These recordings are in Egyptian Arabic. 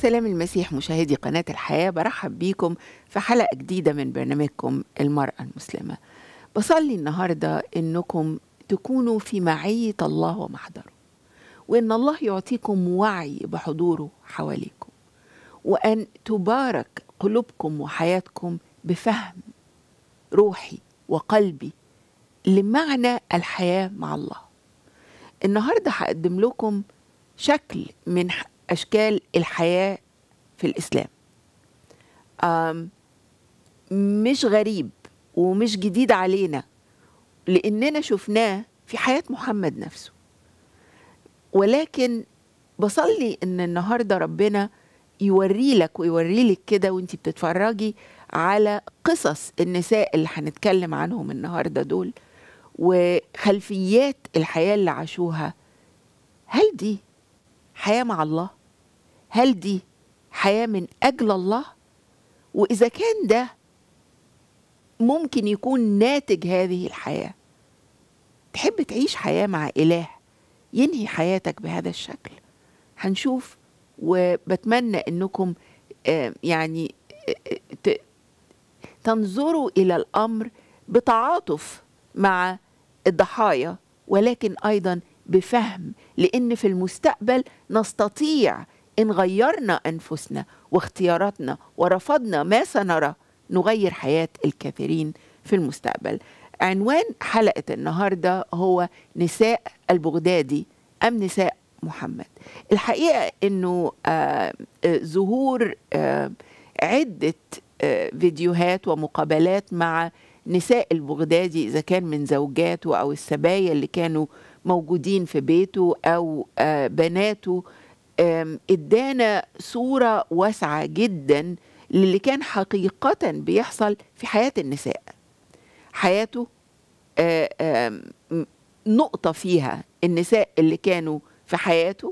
سلام المسيح مشاهدي قناة الحياة برحب بيكم في حلقة جديدة من برنامجكم المرأة المسلمة بصلي النهاردة إنكم تكونوا في معية الله ومحضره وإن الله يعطيكم وعي بحضوره حواليكم وأن تبارك قلوبكم وحياتكم بفهم روحي وقلبي لمعنى الحياة مع الله النهاردة هقدم لكم شكل من أشكال الحياة في الإسلام آم مش غريب ومش جديد علينا لأننا شفناه في حياة محمد نفسه ولكن بصلي إن النهاردة ربنا يوري لك ويوري لك كده وانت بتتفرجي على قصص النساء اللي هنتكلم عنهم النهارده دول وخلفيات الحياة اللي عاشوها هل دي حياة مع الله؟ هل دي حياة من أجل الله؟ وإذا كان ده ممكن يكون ناتج هذه الحياة تحب تعيش حياة مع إله ينهي حياتك بهذا الشكل هنشوف وبتمنى أنكم يعني تنظروا إلى الأمر بتعاطف مع الضحايا ولكن أيضا بفهم لأن في المستقبل نستطيع إن غيرنا أنفسنا واختياراتنا ورفضنا ما سنرى نغير حياة الكثيرين في المستقبل عنوان حلقة النهاردة هو نساء البغدادي أم نساء محمد الحقيقة أنه آه ظهور آه عدة آه فيديوهات ومقابلات مع نساء البغدادي إذا كان من زوجاته أو السبايا اللي كانوا موجودين في بيته أو بناته ادانا صورة واسعة جدا للي كان حقيقة بيحصل في حياة النساء حياته نقطة فيها النساء اللي كانوا في حياته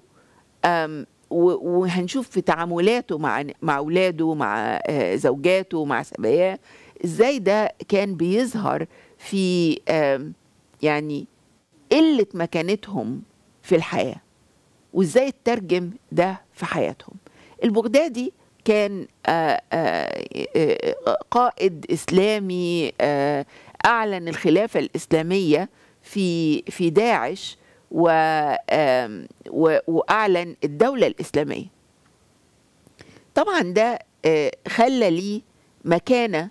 وهنشوف في تعاملاته مع مع اولاده مع زوجاته مع سباياه ازاي ده كان بيظهر في يعني قله مكانتهم في الحياه وازاي تترجم ده في حياتهم البغدادي كان قائد اسلامي اعلن الخلافه الاسلاميه في في داعش و واعلن الدوله الاسلاميه طبعا ده خلى ليه مكانه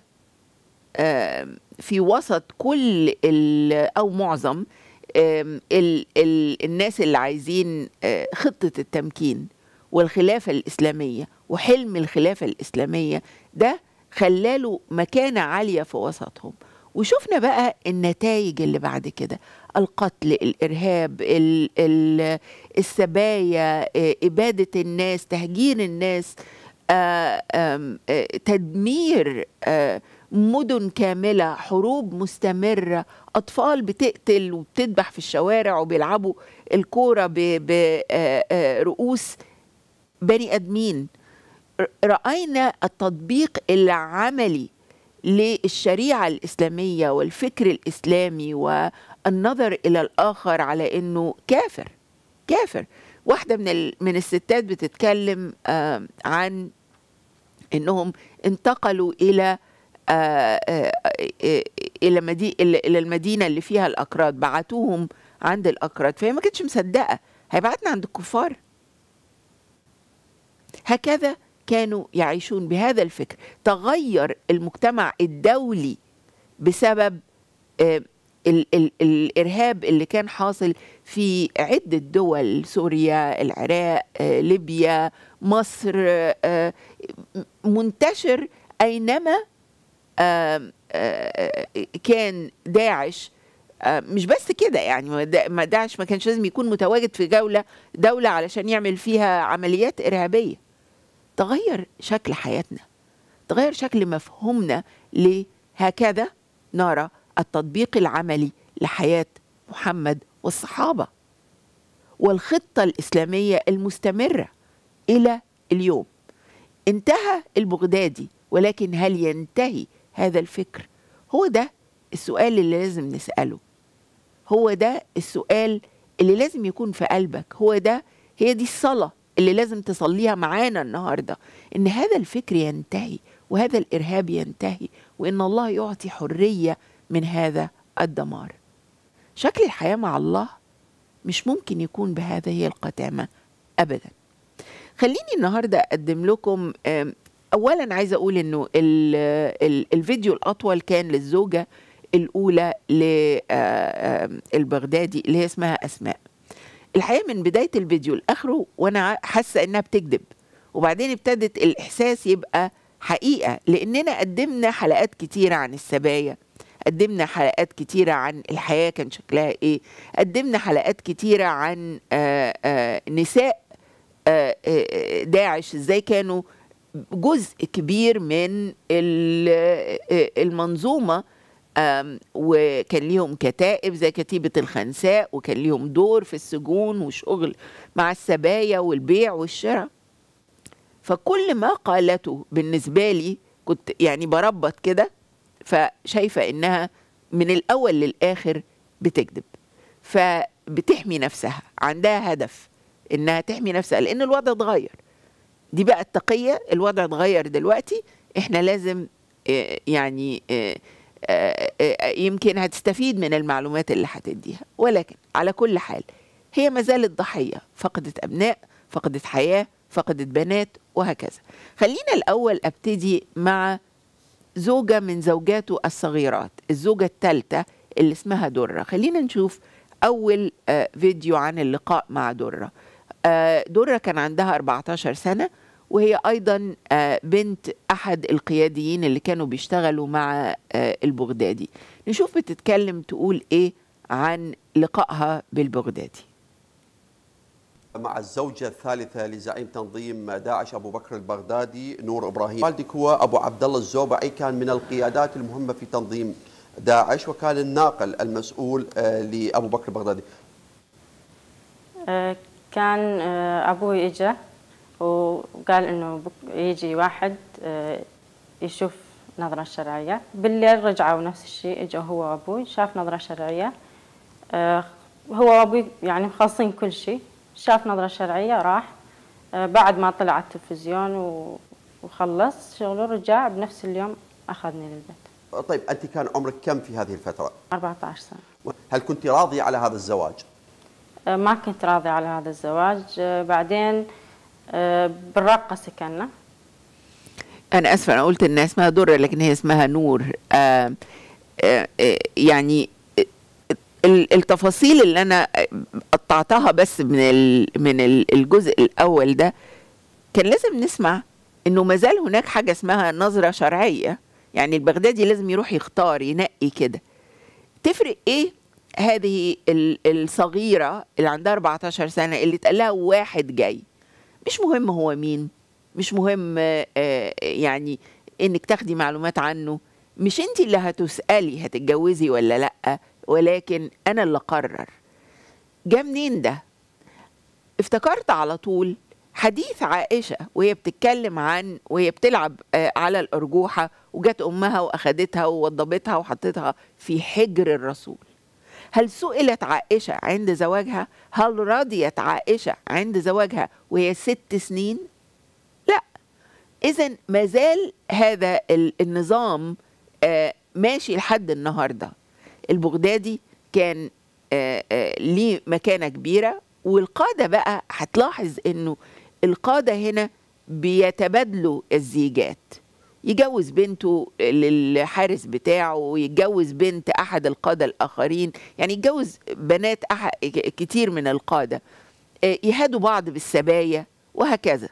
في وسط كل او معظم ال ال الناس اللي عايزين خطه التمكين والخلافه الاسلاميه وحلم الخلافه الاسلاميه ده خلاله مكانه عاليه في وسطهم وشفنا بقى النتائج اللي بعد كده القتل الارهاب ال ال السبايا اباده الناس تهجير الناس آآ آآ تدمير آآ مدن كاملة حروب مستمرة أطفال بتقتل وبتذبح في الشوارع وبيلعبوا الكورة برؤوس بني أدمين رأينا التطبيق العملي للشريعة الإسلامية والفكر الإسلامي والنظر إلى الآخر على أنه كافر كافر واحدة من من الستات بتتكلم عن أنهم انتقلوا إلى آآ آآ الى مدي... الى المدينه اللي فيها الاكراد بعتوهم عند الاكراد فهي ما كانتش مصدقه هيبعتنا عند الكفار هكذا كانوا يعيشون بهذا الفكر تغير المجتمع الدولي بسبب ال ال الارهاب اللي كان حاصل في عده دول سوريا العراق ليبيا مصر منتشر اينما آآ آآ كان داعش مش بس كده يعني ما داعش ما كانش لازم يكون متواجد في جولة دولة علشان يعمل فيها عمليات إرهابية تغير شكل حياتنا تغير شكل مفهومنا لهكذا نرى التطبيق العملي لحياة محمد والصحابة والخطة الإسلامية المستمرة إلى اليوم انتهى البغدادي ولكن هل ينتهي هذا الفكر هو ده السؤال اللي لازم نسأله هو ده السؤال اللي لازم يكون في قلبك هو ده هي دي الصلاة اللي لازم تصليها معانا النهارده ان هذا الفكر ينتهي وهذا الارهاب ينتهي وان الله يعطي حريه من هذا الدمار شكل الحياه مع الله مش ممكن يكون بهذه القتامه ابدا خليني النهارده اقدم لكم آم، اولا عايزه اقول انه ال ال الفيديو الاطول كان للزوجه الاولى للبغدادي اللي هي اسمها اسماء الحقيقه من بدايه الفيديو لاخره وانا ع- حاسه انها بتكذب وبعدين ابتدت الاحساس يبقى حقيقه لاننا قدمنا حلقات كتيره عن السبايا قدمنا حلقات كتيرة عن الحياة كان شكلها ايه قدمنا حلقات كتيرة عن آآ آآ نساء آآ آآ داعش ازاي كانوا جزء كبير من ال- آه، المنظومة آم، وكان ليهم كتائب زي كتيبة الخنساء وكان ليهم دور في السجون وشغل مع السبايا والبيع والشراء فكل ما قالته بالنسبة لي كنت يعني بربط كده فشايفة إنها من الأول للآخر بتكذب فبتحمي نفسها عندها هدف إنها تحمي نفسها لأن الوضع اتغير دي بقى التقية الوضع اتغير دلوقتي احنا لازم آه، يعني آه، آه، آه، يمكن هتستفيد من المعلومات اللي هتديها ولكن على كل حال هي ما زالت ضحية فقدت أبناء فقدت حياة فقدت بنات وهكذا خلينا الأول أبتدي مع زوجة من زوجاته الصغيرات الزوجة الثالثة اللي اسمها درة خلينا نشوف أول آه، فيديو عن اللقاء مع درة آه، درة كان عندها 14 سنة وهي أيضا آه، بنت أحد القياديين اللي كانوا بيشتغلوا مع آه، البغدادي نشوف بتتكلم تقول إيه عن لقائها بالبغدادي مع الزوجة الثالثة لزعيم تنظيم داعش أبو بكر البغدادي نور إبراهيم والدك هو أبو عبد الله الزوبعي كان من القيادات المهمة في تنظيم داعش وكان الناقل المسؤول آه، لأبو بكر البغدادي آه، كان آه، أبوي إجا وقال إنه بك- يجي واحد آه، يشوف نظرة شرعية بالليل رجعوا نفس الشيء إجا هو وأبوي شاف نظرة شرعية آه، هو وأبوي يعني مخلصين كل شيء شاف نظرة شرعية راح آه، بعد ما طلع على التلفزيون و- وخلص شغله رجع بنفس اليوم أخذني للبيت طيب أنت كان عمرك كم في هذه الفترة 14 سنة هل كنت راضية على هذا الزواج آه، ما كنت راضية على هذا الزواج آه، بعدين آه، بالرقة سكننا أنا آسفة أنا قلت إنها اسمها درة لكن هي اسمها نور آه آه آه، يعني ال- التفاصيل اللي أنا قطعتها بس من ال- من ال- الجزء الأول ده كان لازم نسمع إنه ما زال هناك حاجة اسمها نظرة شرعية يعني البغدادي لازم يروح يختار ينقي كده تفرق ايه هذه ال- الصغيرة اللي عندها 14 سنة اللي اتقال لها واحد جاي مش مهم هو مين مش مهم آه، آه، يعني انك تاخدي معلومات عنه مش انت اللي هتسألي هتتجوزي ولا لأ ولكن انا اللي اقرر جه منين ده افتكرت على طول حديث عائشة وهي بتتكلم عن وهي بتلعب آه، على الأرجوحة وجت أمها وأخدتها ووضبتها وحطتها في حجر الرسول هل سئلت عائشة عند زواجها هل رضيت عائشة عند زواجها وهي ست سنين لا إذا ما زال هذا ال- النظام آه، ماشي لحد النهارده البغدادي كان آه، آه، ليه مكانة كبيرة والقادة بقى هتلاحظ انه القادة هنا بيتبادلوا الزيجات يجوز بنته للحارس بتاعه ويتجوز بنت احد القادة الاخرين يعني يتجوز بنات أح- كتير من القادة آه، يهادوا بعض بالسبايا وهكذا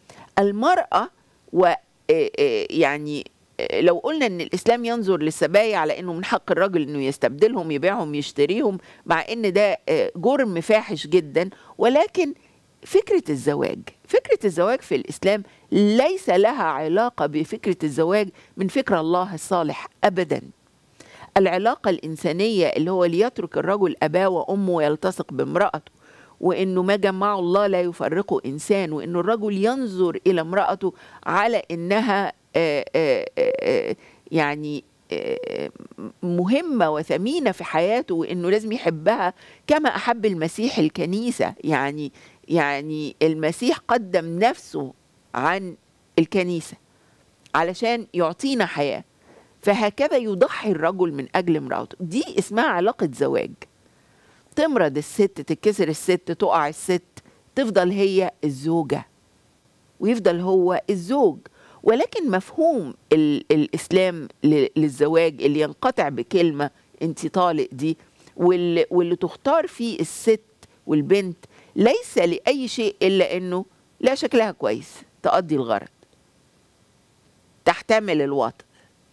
المرأة و آه، آه، يعني آه، لو قلنا ان الاسلام ينظر للسبايا على انه من حق الرجل انه يستبدلهم يبيعهم يشتريهم مع ان ده آه، جرم فاحش جدا ولكن فكرة الزواج فكرة الزواج في الإسلام ليس لها علاقة بفكرة الزواج من فكر الله الصالح أبدا العلاقة الإنسانية اللي هو ليترك الرجل أباه وأمه ويلتصق بامرأته وإنه ما جمعه الله لا يفرقه إنسان وإنه الرجل ينظر إلى امرأته على إنها آه، آه، آه، يعني آه، مهمة وثمينة في حياته وإنه لازم يحبها كما أحب المسيح الكنيسة يعني يعني المسيح قدم نفسه عن الكنيسة علشان يعطينا حياة فهكذا يضحي الرجل من أجل امرأته دي اسمها علاقة زواج تمرض الست تتكسر الست تقع الست تفضل هي الزوجة ويفضل هو الزوج ولكن مفهوم ال الإسلام ل- للزواج اللي ينقطع بكلمة انت طالق دي واللي, واللي تختار فيه الست والبنت ليس لأي شيء إلا أنه لا شكلها كويس تقضي الغرض تحتمل الوطن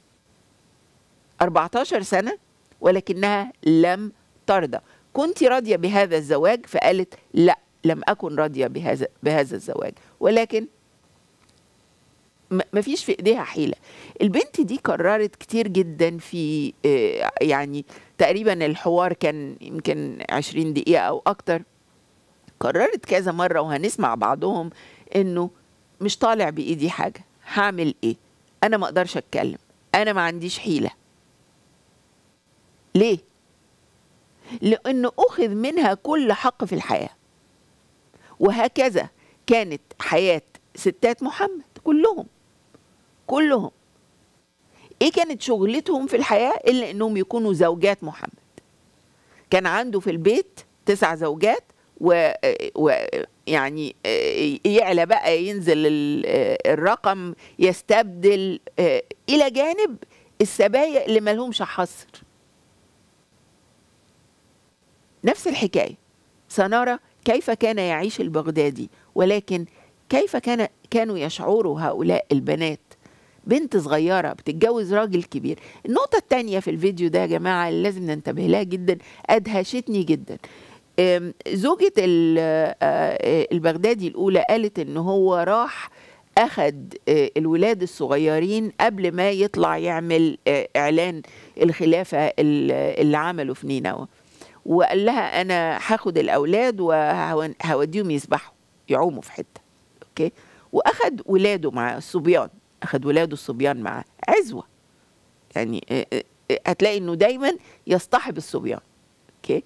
14 سنة ولكنها لم ترضى كنت راضية بهذا الزواج فقالت لا لم أكن راضية بهذا بهذا الزواج ولكن م- مفيش في ايديها حيله البنت دي قررت كتير جدا في آه، يعني تقريبا الحوار كان يمكن 20 دقيقه او اكتر قررت كذا مره وهنسمع بعضهم انه مش طالع بايدي حاجه هعمل ايه انا ما اقدرش اتكلم انا ما عنديش حيله ليه لانه اخذ منها كل حق في الحياه وهكذا كانت حياه ستات محمد كلهم كلهم ايه كانت شغلتهم في الحياه الا انهم يكونوا زوجات محمد كان عنده في البيت تسع زوجات و, و يعني يعلى بقى ينزل ال- الرقم يستبدل آه، الى جانب السبايا اللي مالهمش حصر نفس الحكايه سنرى كيف كان يعيش البغدادي ولكن كيف كان كانوا يشعروا هؤلاء البنات بنت صغيرة بتتجوز راجل كبير النقطة التانية في الفيديو ده يا جماعة اللي لازم ننتبه لها جدا أدهشتني جدا أم، زوجة ال- آه، البغدادي الأولى قالت إن هو راح أخد آه، الولاد الصغيرين قبل ما يطلع يعمل آه، إعلان الخلافة ال- اللي عمله في نينوى وقال لها أنا هاخد الأولاد وهوديهم يسبحوا يعوموا في حتة أوكي وأخد ولاده معاه الصبيان أخد ولاده الصبيان معاه عزوة يعني آه، آه، آه، هتلاقي إنه دايما يصطحب الصبيان أوكي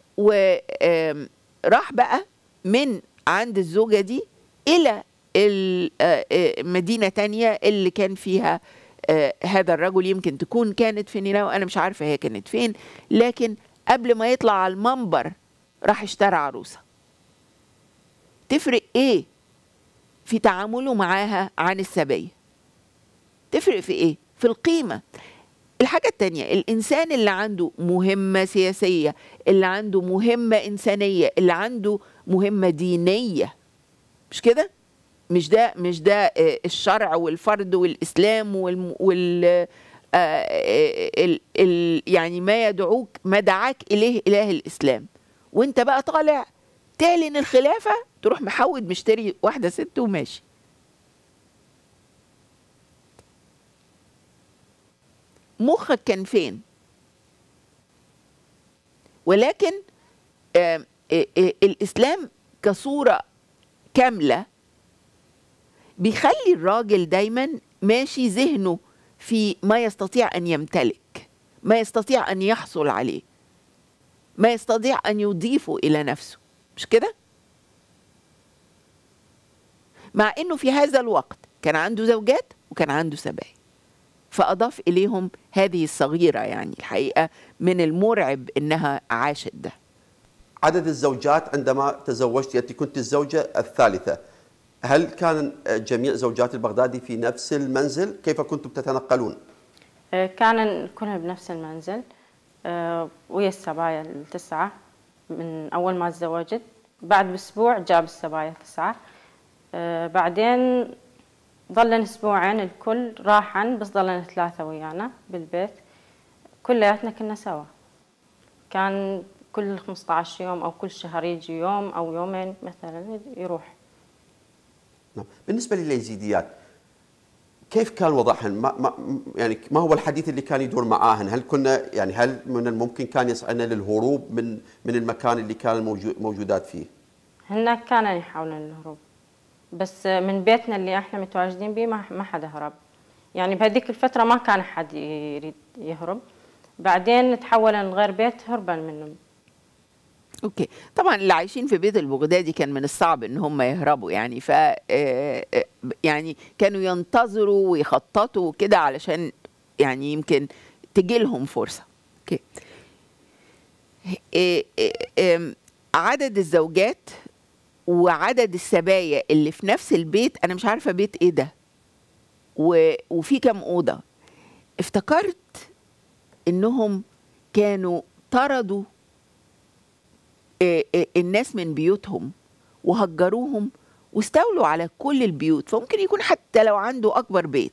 وراح بقى من عند الزوجة دي إلى ال- آه، آه، مدينة تانية اللي كان فيها آه، هذا الرجل يمكن تكون كانت في نينوى أنا مش عارفة هي كانت فين لكن قبل ما يطلع على المنبر راح اشترى عروسة تفرق إيه في تعامله معاها عن السبية تفرق في إيه في القيمة الحاجة التانية الإنسان اللي عنده مهمة سياسية اللي عنده مهمة إنسانية اللي عنده مهمة دينية مش كده؟ مش ده مش ده آه، الشرع والفرد والإسلام وال, وال آه، آه، ال ال يعني ما يدعوك ما دعاك إليه إله الإسلام وانت بقى طالع تعلن الخلافة تروح محود مشتري واحدة ست وماشي مخك كان فين ولكن آم، آه، آه، الاسلام كصوره كامله بيخلي الراجل دايما ماشي ذهنه في ما يستطيع ان يمتلك ما يستطيع ان يحصل عليه ما يستطيع ان يضيفه الى نفسه مش كده مع انه في هذا الوقت كان عنده زوجات وكان عنده سبايا فأضاف إليهم هذه الصغيرة يعني الحقيقة من المرعب إنها عاشت ده عدد الزوجات عندما تزوجت أنت كنت الزوجة الثالثة هل كان جميع زوجات البغدادي في نفس المنزل كيف كنتم تتنقلون آه، كان كلها بنفس المنزل آه، ويا السبايا التسعة من أول ما تزوجت بعد بأسبوع جاب السبايا تسعة آه، بعدين ظلن أسبوعين الكل راحن بس ظلن ثلاثة ويانا بالبيت كلياتنا كنا سوا كان كل 15 يوم أو كل شهر يجي يوم أو يومين مثلا يروح نعم. بالنسبة لليزيديات كيف كان وضعهن ما ما يعني ما هو الحديث اللي كان يدور معاهن هل كنا يعني هل من الممكن كان يسعنا للهروب من من المكان اللي كان الموجو- موجودات فيه هناك كانوا يحاولون الهروب بس من بيتنا اللي احنا متواجدين به ما ما حدا هرب يعني بهذيك الفترة ما كان حد يريد يهرب بعدين تحول لغير بيت هربا منهم اوكي طبعا اللي عايشين في بيت البغدادي كان من الصعب ان هم يهربوا يعني ف آه، آه، يعني كانوا ينتظروا ويخططوا كده علشان يعني يمكن تجي لهم فرصه اوكي آه، آه، آم، عدد الزوجات وعدد السبايا اللي في نفس البيت انا مش عارفه بيت ايه ده و- وفي كام اوضه افتكرت انهم كانوا طردوا آه، آه، الناس من بيوتهم وهجروهم واستولوا على كل البيوت فممكن يكون حتى لو عنده اكبر بيت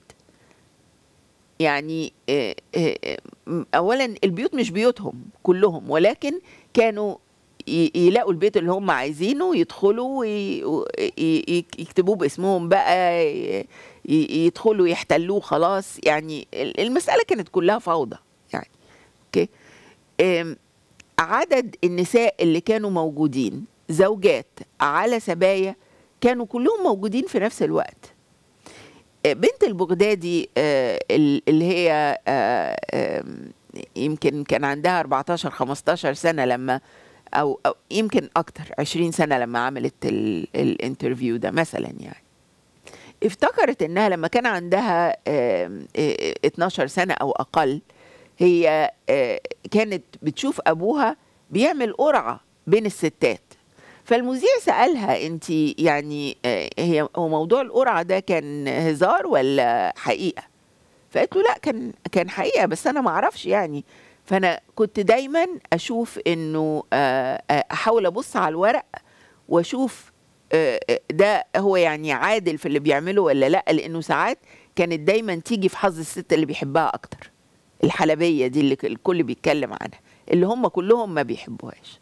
يعني آه، آه، آه، م- اولا البيوت مش بيوتهم كلهم ولكن كانوا ي- يلاقوا البيت اللي هم عايزينه يدخلوا وي- و- ي- ي- يكتبوه باسمهم بقى ي- ي- يدخلوا يحتلوه خلاص يعني ال- المسألة كانت كلها فوضى يعني اوكي أم، عدد النساء اللي كانوا موجودين زوجات على سبايا كانوا كلهم موجودين في نفس الوقت آه، بنت البغدادي آه، ال- اللي هي آه، آم، يمكن كان عندها 14 15 سنة لما أو, أو يمكن أكتر 20 سنة لما عملت ال- الانترفيو ده مثلا يعني افتكرت انها لما كان عندها آم، آه، 12 سنة او اقل هي آه، كانت بتشوف ابوها بيعمل قرعة بين الستات فالمذيع سألها انت يعني آه، هي هو موضوع القرعة ده كان هزار ولا حقيقة فقالت له لا كان كان حقيقة بس انا ما اعرفش يعني فانا كنت دايما اشوف انه آه، آه، احاول ابص على الورق واشوف آه، آه، ده هو يعني عادل في اللي بيعمله ولا لا لانه ساعات كانت دايما تيجي في حظ الست اللي بيحبها اكتر الحلبيه دي اللي الكل بيتكلم عنها اللي هم كلهم ما بيحبوهاش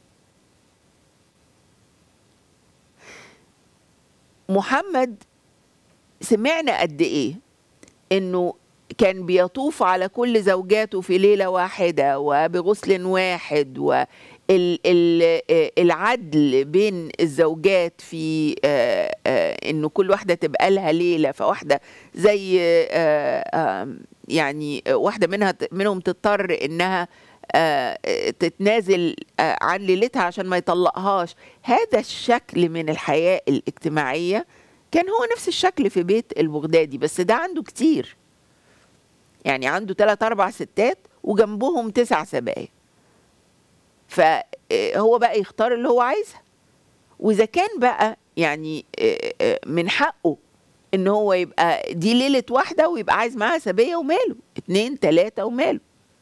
محمد سمعنا قد ايه انه كان بيطوف على كل زوجاته في ليله واحده وبغسل واحد والعدل بين الزوجات في آه، آه، انه كل واحده تبقى لها ليله فواحده زي آه، آه، يعني واحده منها منهم تضطر انها آه، تتنازل آه، عن ليلتها عشان ما يطلقهاش هذا الشكل من الحياه الاجتماعيه كان هو نفس الشكل في بيت البغدادي بس ده عنده كتير يعني عنده ثلاث اربع ستات وجنبهم تسع سبايا فهو بقى يختار اللي هو عايزها واذا كان بقى يعني آه، آه، من حقه ان هو يبقى دي ليله واحده ويبقى عايز معاها سبيه وماله اتنين تلاته وماله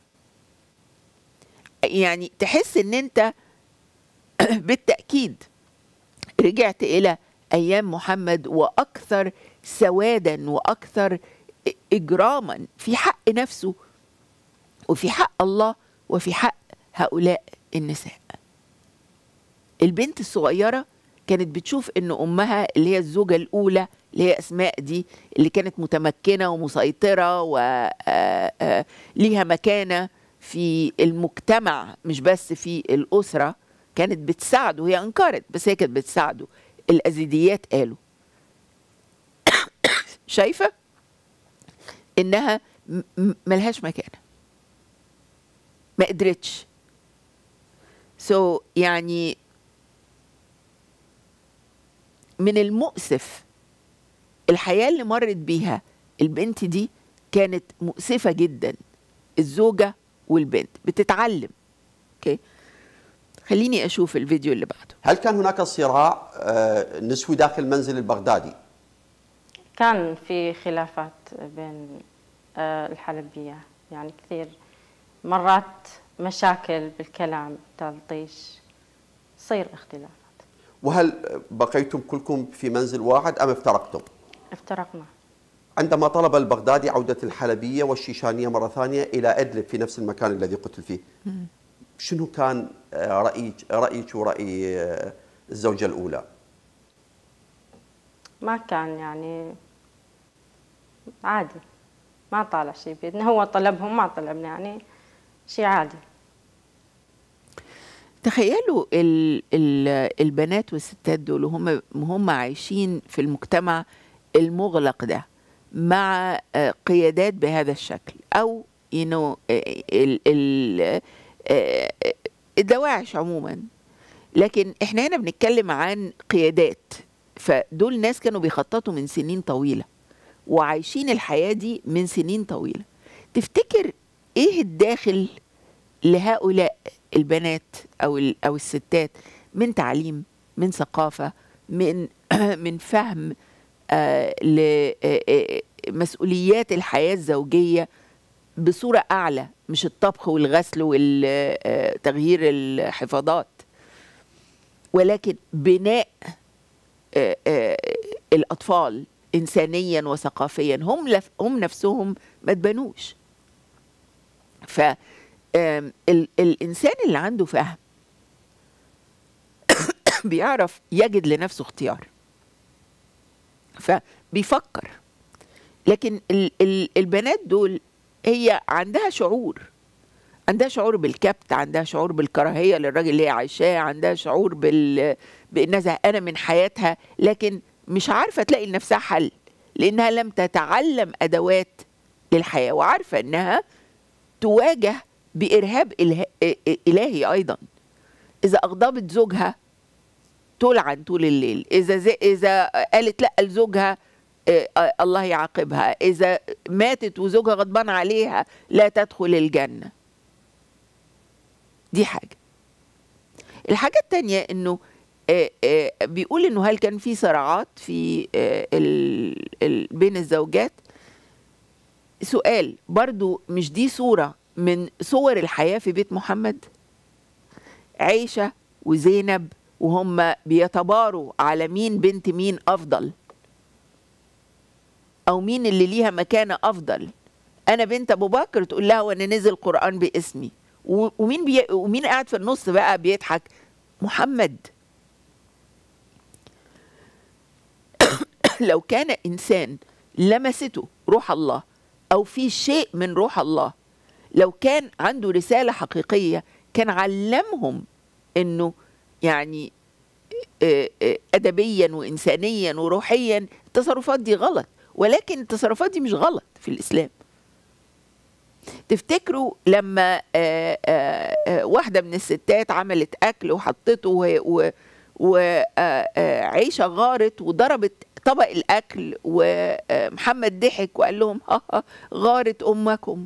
يعني تحس ان انت بالتاكيد رجعت الى ايام محمد واكثر سوادا واكثر اجراما في حق نفسه وفي حق الله وفي حق هؤلاء النساء البنت الصغيره كانت بتشوف ان امها اللي هي الزوجه الاولى اللي هي اسماء دي اللي كانت متمكنه ومسيطره وليها مكانه في المجتمع مش بس في الاسره كانت بتساعده هي انكرت بس هي كانت بتساعده الازيديات قالوا شايفه انها م- م- ملهاش مكانه ما قدرتش سو so, يعني من المؤسف الحياة اللي مرت بيها البنت دي كانت مؤسفة جدا الزوجة والبنت بتتعلم اوكي خليني اشوف الفيديو اللي بعده هل كان هناك صراع آه، نسوي داخل منزل البغدادي كان في خلافات بين آه، الحلبية يعني كثير مرات مشاكل بالكلام تلطيش تصير اختلافات وهل بقيتم كلكم في منزل واحد أم افترقتم افترقنا عندما طلب البغدادي عودة الحلبية والشيشانية مرة ثانية إلى إدلب في نفس المكان الذي قتل فيه شنو كان آه، رأيك رأيك ورأي آه، الزوجة الأولى ما كان يعني عادي ما طالع شيء بيدنا هو طلبهم ما طلبنا يعني شيء عادي تخيلوا ال ال البنات والستات دول وهم هم عايشين في المجتمع المغلق ده مع آه، قيادات بهذا الشكل او you know, آه، ال ال آه، الدواعش عموما لكن احنا هنا بنتكلم عن قيادات فدول ناس كانوا بيخططوا من سنين طويله وعايشين الحياه دي من سنين طويله تفتكر ايه الداخل لهؤلاء البنات او ال- او الستات من تعليم من ثقافه من من فهم آه لمسؤوليات الحياه الزوجيه بصوره اعلى مش الطبخ والغسل وتغيير الحفاضات ولكن بناء آه، آه، الاطفال انسانيا وثقافيا هم لف هم نفسهم ما اتبنوش ف آم، ال- الانسان اللي عنده فهم بيعرف يجد لنفسه اختيار فبيفكر لكن ال ال البنات دول هي عندها شعور عندها شعور بالكبت عندها شعور بالكراهيه للراجل اللي هي عايشاه عندها شعور بال بانها زهقانه من حياتها لكن مش عارفه تلاقي لنفسها حل لانها لم تتعلم ادوات للحياه وعارفه انها تواجه بارهاب إله- الهي ايضا اذا اغضبت زوجها تلعن طول الليل اذا زي اذا قالت لا لزوجها آه، آه، الله يعاقبها اذا ماتت وزوجها غضبان عليها لا تدخل الجنه دي حاجه الحاجه التانية انه آه، آه، بيقول انه هل كان في صراعات في آه، ال- ال- بين الزوجات سؤال برضو مش دي صورة من صور الحياة في بيت محمد عيشة وزينب وهم بيتباروا على مين بنت مين أفضل أو مين اللي ليها مكانة أفضل أنا بنت أبو بكر تقول لها وأنا نزل قرآن باسمي و- ومين بي... ومين قاعد في النص بقى بيضحك محمد لو كان إنسان لمسته روح الله أو في شيء من روح الله لو كان عنده رسالة حقيقية كان علمهم إنه يعني آه، آه، أدبيا وإنسانيا وروحيا التصرفات دي غلط ولكن التصرفات دي مش غلط في الإسلام تفتكروا لما آه، آه، آه، واحدة من الستات عملت أكل وحطته وعيشة غارت وضربت طبق الأكل ومحمد ضحك وقال لهم ها ها غارت أمكم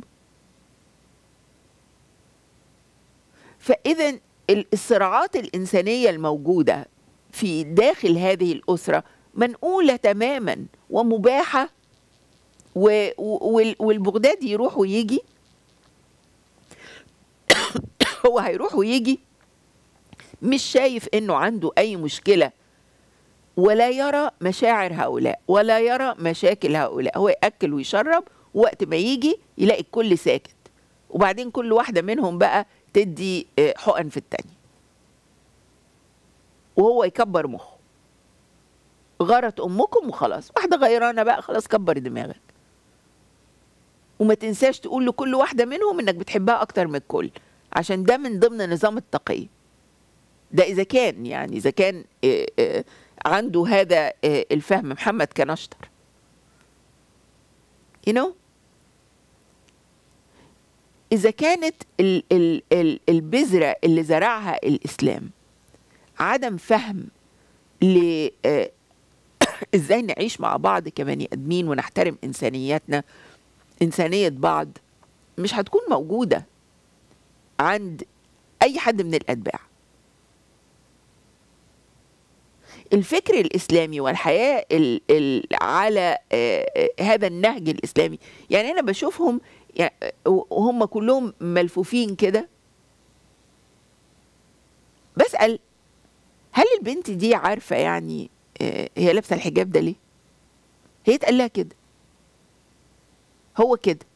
فإذا ال- الصراعات الإنسانية الموجودة في داخل هذه الأسرة منقولة تماما ومباحة و- وال- والبغداد يروح ويجي هو هيروح ويجي مش شايف انه عنده اي مشكله ولا يرى مشاعر هؤلاء ولا يرى مشاكل هؤلاء هو ياكل ويشرب وقت ما يجي يلاقي الكل ساكت وبعدين كل واحده منهم بقى تدي آه، حقن في التانية وهو يكبر مخه غارت امكم وخلاص واحده غيرانه بقى خلاص كبر دماغك وما تنساش تقول لكل واحده منهم انك بتحبها اكتر من الكل عشان ده من ضمن نظام التقية ده اذا كان يعني اذا كان آه، آه، عنده هذا آه، الفهم محمد كان اشطر you know اذا كانت ال ال ال البذره اللي زرعها الاسلام عدم فهم ل آه، ازاي نعيش مع بعض كبني ادمين ونحترم انسانياتنا انسانيه بعض مش هتكون موجوده عند اي حد من الاتباع الفكر الاسلامي والحياه ال ال على آه، آه، هذا النهج الاسلامي يعني انا بشوفهم يعني وهم كلهم ملفوفين كده بسال هل البنت دي عارفه يعني آه، هي لابسه الحجاب ده ليه هي اتقال لها كده هو كده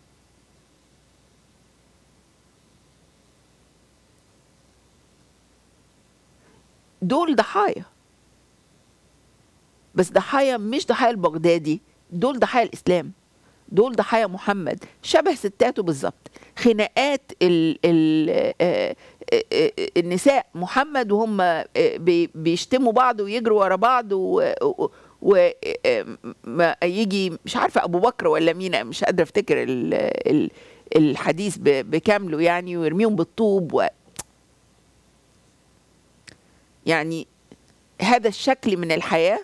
دول ضحايا بس ضحايا مش ضحايا البغدادي دول ضحايا الاسلام دول ضحايا محمد شبه ستاته بالظبط خناقات ال ال آه، آه، آه، النساء محمد وهم آه، بي- بيشتموا بعض ويجروا ورا بعض وما يجي مش عارفه ابو بكر ولا مين مش قادره افتكر ال- ال- الحديث ب- بكامله يعني ويرميهم بالطوب و يعني هذا الشكل من الحياه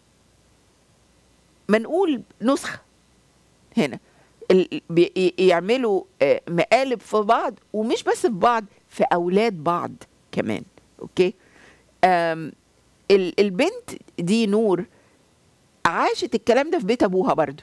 ما نقول نسخه هنا ال- بي- يعملوا آه، مقالب في بعض ومش بس في بعض في اولاد بعض كمان اوكي آم، ال- البنت دي نور عاشت الكلام ده في بيت ابوها برضو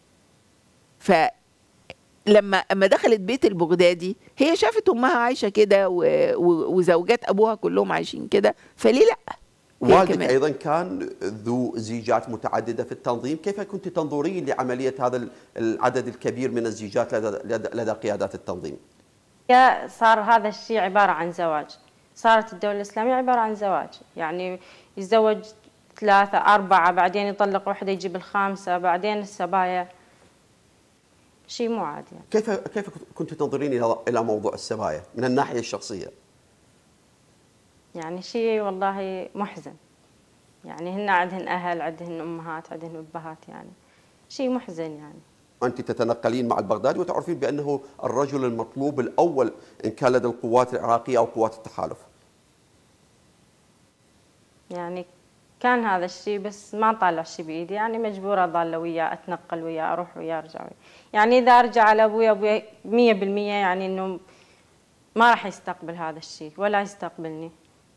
فلما اما دخلت بيت البغدادي هي شافت امها عايشه كده و- و- وزوجات ابوها كلهم عايشين كده فليه لا هي والدك كمان. ايضا كان ذو زيجات متعدده في التنظيم، كيف كنت تنظرين لعمليه هذا ال- العدد الكبير من الزيجات لدى, لدى, لدى قيادات التنظيم؟ يا صار هذا الشيء عبارة عن زواج صارت الدولة الإسلامية عبارة عن زواج يعني يتزوج ثلاثة أربعة بعدين يطلق واحدة يجيب الخامسة بعدين السبايا شيء مو عادي يعني. كيف كيف كنت تنظرين الى الى موضوع السبايا من الناحيه الشخصيه؟ يعني شيء والله محزن يعني هن عندهن أهل عندهن أمهات عندهن أبهات يعني شيء محزن يعني انت تتنقلين مع البغدادي وتعرفين بانه الرجل المطلوب الاول ان كان لدى القوات العراقيه او قوات التحالف. يعني كان هذا الشيء بس ما طالع شيء بإيدي يعني مجبورة أظل وياه أتنقل وياه أروح وياه أرجع وياه يعني إذا أرجع على أبويا أبويا مية بالمية يعني إنه ما راح يستقبل هذا الشيء ولا يستقبلني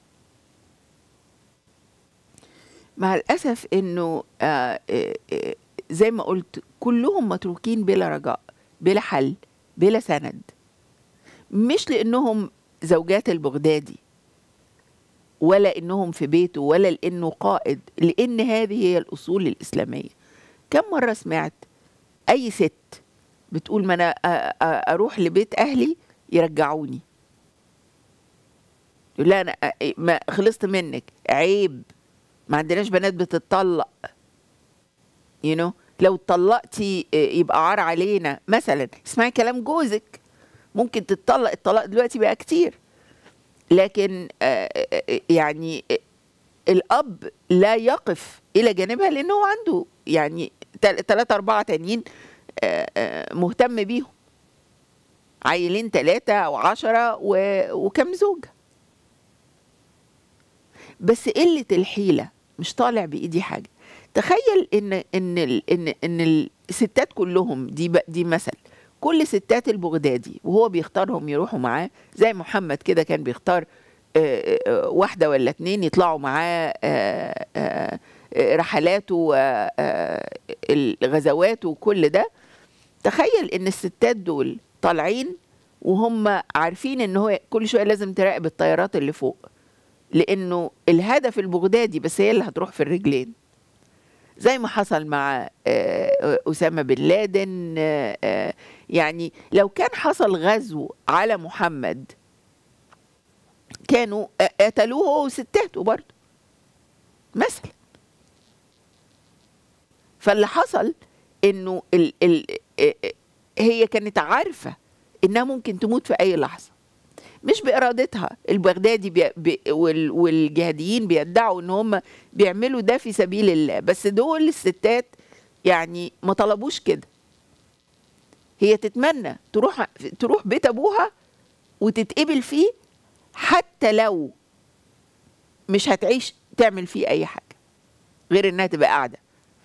مع الأسف إنه آه، آه، آه، زي ما قلت كلهم متروكين بلا رجاء بلا حل بلا سند مش لأنهم زوجات البغدادي ولا إنهم في بيته ولا لأنه قائد لأن هذه هي الأصول الإسلامية كم مرة سمعت أي ست بتقول ما أنا آه، آه، أروح لبيت أهلي يرجعوني يقول لا أنا آه، ما خلصت منك عيب ما عندناش بنات بتطلق you know لو اتطلقتي آه، يبقى عار علينا مثلا اسمعي كلام جوزك ممكن تتطلق الطلاق دلوقتي بقى كتير لكن آه، آه، آه، يعني آه، الاب لا يقف الى جانبها لانه هو عنده يعني ثلاثة أربعة تانيين آه، آه، مهتم بيهم عيلين ثلاثة أو عشرة و- وكم زوجة بس قلة الحيلة مش طالع بإيدي حاجة تخيل إن إن ال- إن إن الستات كلهم دي ب- دي مثل كل ستات البغدادي وهو بيختارهم يروحوا معاه زي محمد كده كان بيختار آه، آه، واحدة ولا اتنين يطلعوا معاه آه، آه، آه، رحلاته والغزوات وكل ده تخيل ان الستات دول طالعين وهم عارفين ان هو كل شويه لازم تراقب الطيارات اللي فوق لانه الهدف البغدادي بس هي اللي هتروح في الرجلين زي ما حصل مع آه، اسامه بن لادن آه، آه، يعني لو كان حصل غزو على محمد كانوا آه، قتلوه هو وستاته برضه مثلا فاللي حصل انه ال ال آه، آه، هي كانت عارفه انها ممكن تموت في اي لحظه مش بارادتها البغدادي بي بي وال والجهاديين بيدعوا ان هم بيعملوا ده في سبيل الله بس دول الستات يعني ما طلبوش كده هي تتمنى تروح تروح بيت ابوها وتتقبل فيه حتى لو مش هتعيش تعمل فيه اي حاجه غير انها تبقى قاعده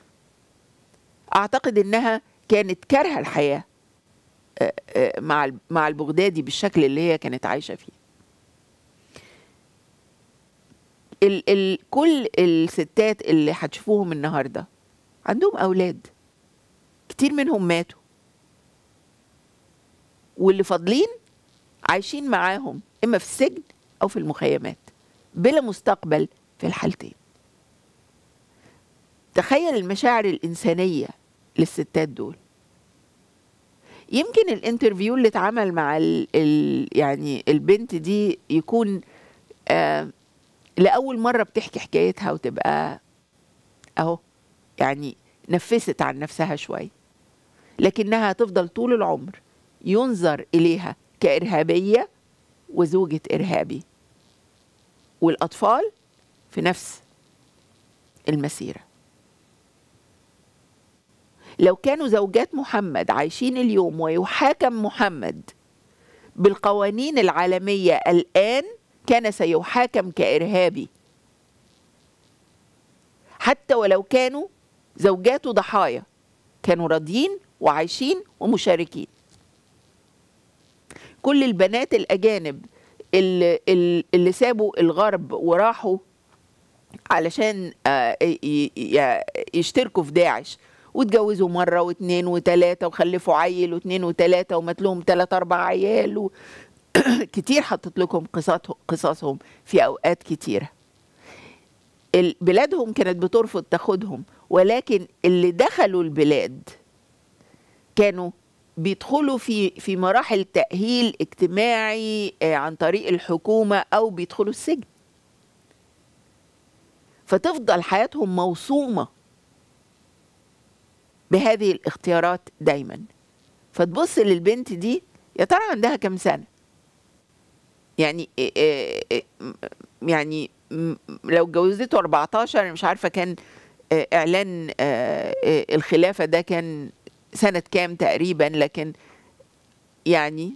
اعتقد انها كانت كارهه الحياه آه، آه، مع ال- مع البغدادي بالشكل اللي هي كانت عايشه فيه ال ال كل الستات اللي هتشوفوهم النهارده عندهم اولاد كتير منهم ماتوا واللي فاضلين عايشين معاهم اما في السجن او في المخيمات بلا مستقبل في الحالتين تخيل المشاعر الانسانيه للستات دول يمكن الانترفيو اللي اتعمل مع ال ال يعني البنت دي يكون آه لأول مرة بتحكي حكايتها وتبقى أهو يعني نفست عن نفسها شوية لكنها هتفضل طول العمر ينظر إليها كإرهابية وزوجة إرهابي والأطفال في نفس المسيرة لو كانوا زوجات محمد عايشين اليوم ويحاكم محمد بالقوانين العالمية الآن كان سيحاكم كإرهابي حتى ولو كانوا زوجاته ضحايا كانوا راضيين وعايشين ومشاركين كل البنات الأجانب اللي, اللي سابوا الغرب وراحوا علشان آه، ي- ي- يشتركوا في داعش واتجوزوا مرة واثنين وثلاثة وخلفوا عيل واثنين وثلاثة ومات لهم ثلاث أربع عيال و... كتير حطت لكم قصصهم قصصهم في أوقات كتيرة ال- بلادهم كانت بترفض تاخدهم ولكن اللي دخلوا البلاد كانوا بيدخلوا في في مراحل تأهيل اجتماعي آه، عن طريق الحكومة أو بيدخلوا السجن فتفضل حياتهم موصومة بهذه الاختيارات دايما فتبص للبنت دي يا ترى عندها كام سنة يعني إيه إيه إيه م- يعني م- لو جوزته 14 أنا مش عارفة كان آه، إعلان آه، آه، الخلافة ده كان سنة كام تقريبا لكن يعني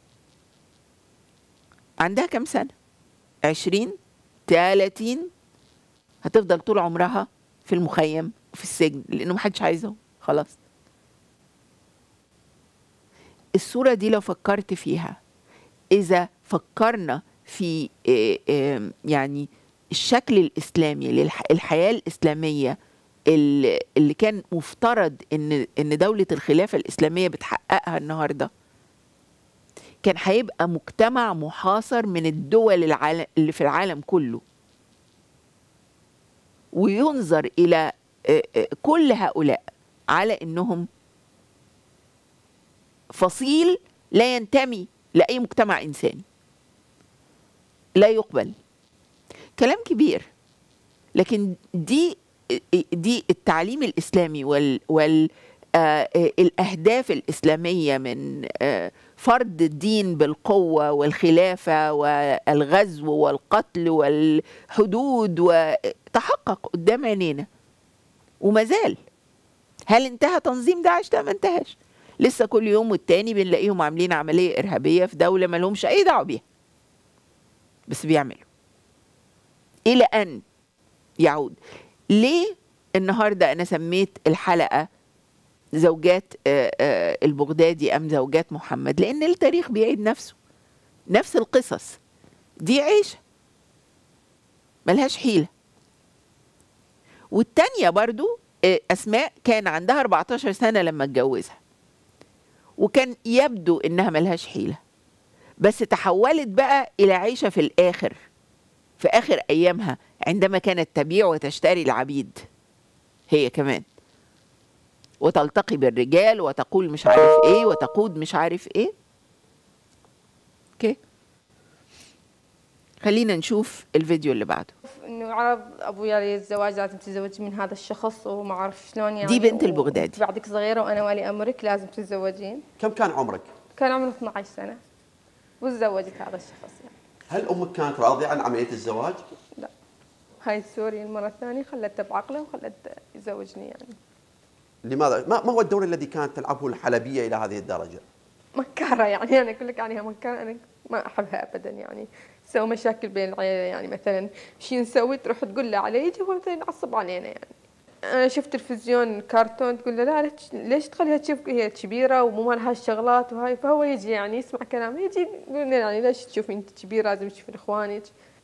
عندها كام سنة عشرين تلاتين هتفضل طول عمرها في المخيم وفي السجن لأنه محدش عايزهم خلاص الصورة دي لو فكرت فيها إذا فكرنا في آه، آه، يعني الشكل الإسلامي للحياة الإسلامية اللي اللي كان مفترض ان ان دوله الخلافه الاسلاميه بتحققها النهارده كان هيبقى مجتمع محاصر من الدول العالم اللي في العالم كله وينظر الى آه، آه، كل هؤلاء على انهم فصيل لا ينتمي لاي مجتمع انساني لا يقبل كلام كبير لكن دي دي التعليم الاسلامي وال وال آه، آه، الاهداف الاسلاميه من آه، فرض الدين بالقوه والخلافه والغزو والقتل والحدود وتحقق قدام عينينا وما زال هل انتهى تنظيم داعش ده ما انتهاش لسه كل يوم والتاني بنلاقيهم عاملين عمليه ارهابيه في دوله ما لهمش اي دعوه بيها بس بيعملوا الى ان يعود ليه النهارده انا سميت الحلقه زوجات آه، آه، البغدادي ام زوجات محمد لان التاريخ بيعيد نفسه نفس القصص دي عيشه ملهاش حيله والتانية برضو آه، اسماء كان عندها 14 سنه لما اتجوزها وكان يبدو انها ملهاش حيله بس تحولت بقى الى عيشه في الاخر في اخر ايامها عندما كانت تبيع وتشتري العبيد هي كمان وتلتقي بالرجال وتقول مش عارف ايه وتقود مش عارف ايه اوكي خلينا نشوف الفيديو اللي بعده انه عرض ابويا لي الزواج لازم تتزوجي من هذا الشخص وما اعرف شلون يعني دي بنت و- البغدادي. بعدك صغيره وانا ولي امرك لازم تتزوجين كم كان عمرك؟ كان عمري 12 سنه وتزوجت هذا الشخص يعني هل امك كانت راضيه عن عمليه الزواج؟ لا هاي السوري المره الثانيه خلته بعقله وخلت يزوجني يعني لماذا؟ ما ما هو الدور الذي كانت تلعبه الحلبيه الى هذه الدرجه؟ مكاره يعني انا اقول لك عنها مكاره انا ما احبها ابدا يعني تسوي مشاكل بين العيله يعني مثلا شي نسوي تروح تقول له عليه يجي هو مثلا يعصب علينا يعني انا شفت تلفزيون كرتون تقول له لا ليش- ليش تخليها تشوف هي كبيره ومو مالها الشغلات وهاي فهو يجي يعني يسمع كلامي يجي يقول لنا يعني ليش تشوفي انت كبيره لازم تشوفين اخوانك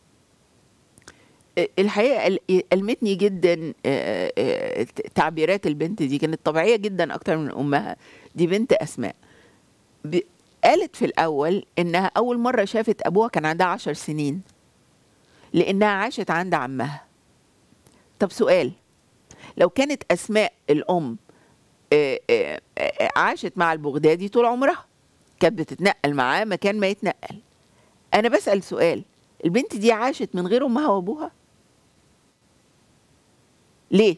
الحقيقه ال- المتني جدا آه، آه، تعبيرات البنت دي كانت طبيعيه جدا اكتر من امها دي بنت اسماء ب- قالت في الاول انها اول مره شافت ابوها كان عندها عشر سنين لانها عاشت عند عمها طب سؤال لو كانت اسماء الام آه، آه، آه، عاشت مع البغدادي طول عمرها كانت بتتنقل معاه مكان ما يتنقل انا بسال سؤال البنت دي عاشت من غير امها وابوها ليه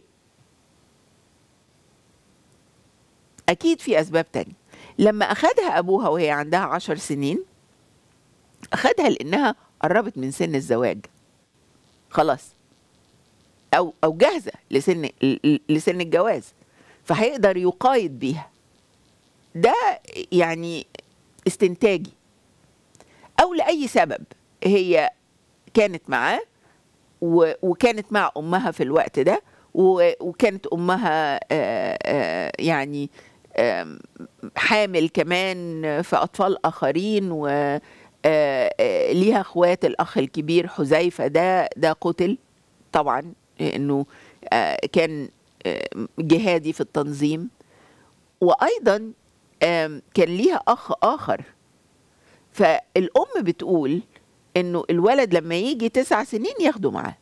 اكيد في اسباب تانية لما اخدها ابوها وهي عندها عشر سنين اخدها لانها قربت من سن الزواج خلاص او او جاهزه لسن ل- لسن الجواز فهيقدر يقايد بيها ده يعني استنتاجي او لاي سبب هي كانت معاه و- وكانت مع امها في الوقت ده و- وكانت امها آه، آه، يعني آم، حامل كمان في اطفال اخرين و آه، آه، ليها اخوات الاخ الكبير حذيفه ده ده قتل طبعا انه آه، كان آه، جهادي في التنظيم وايضا آم، كان ليها اخ اخر فالام بتقول انه الولد لما يجي تسع سنين ياخده معاه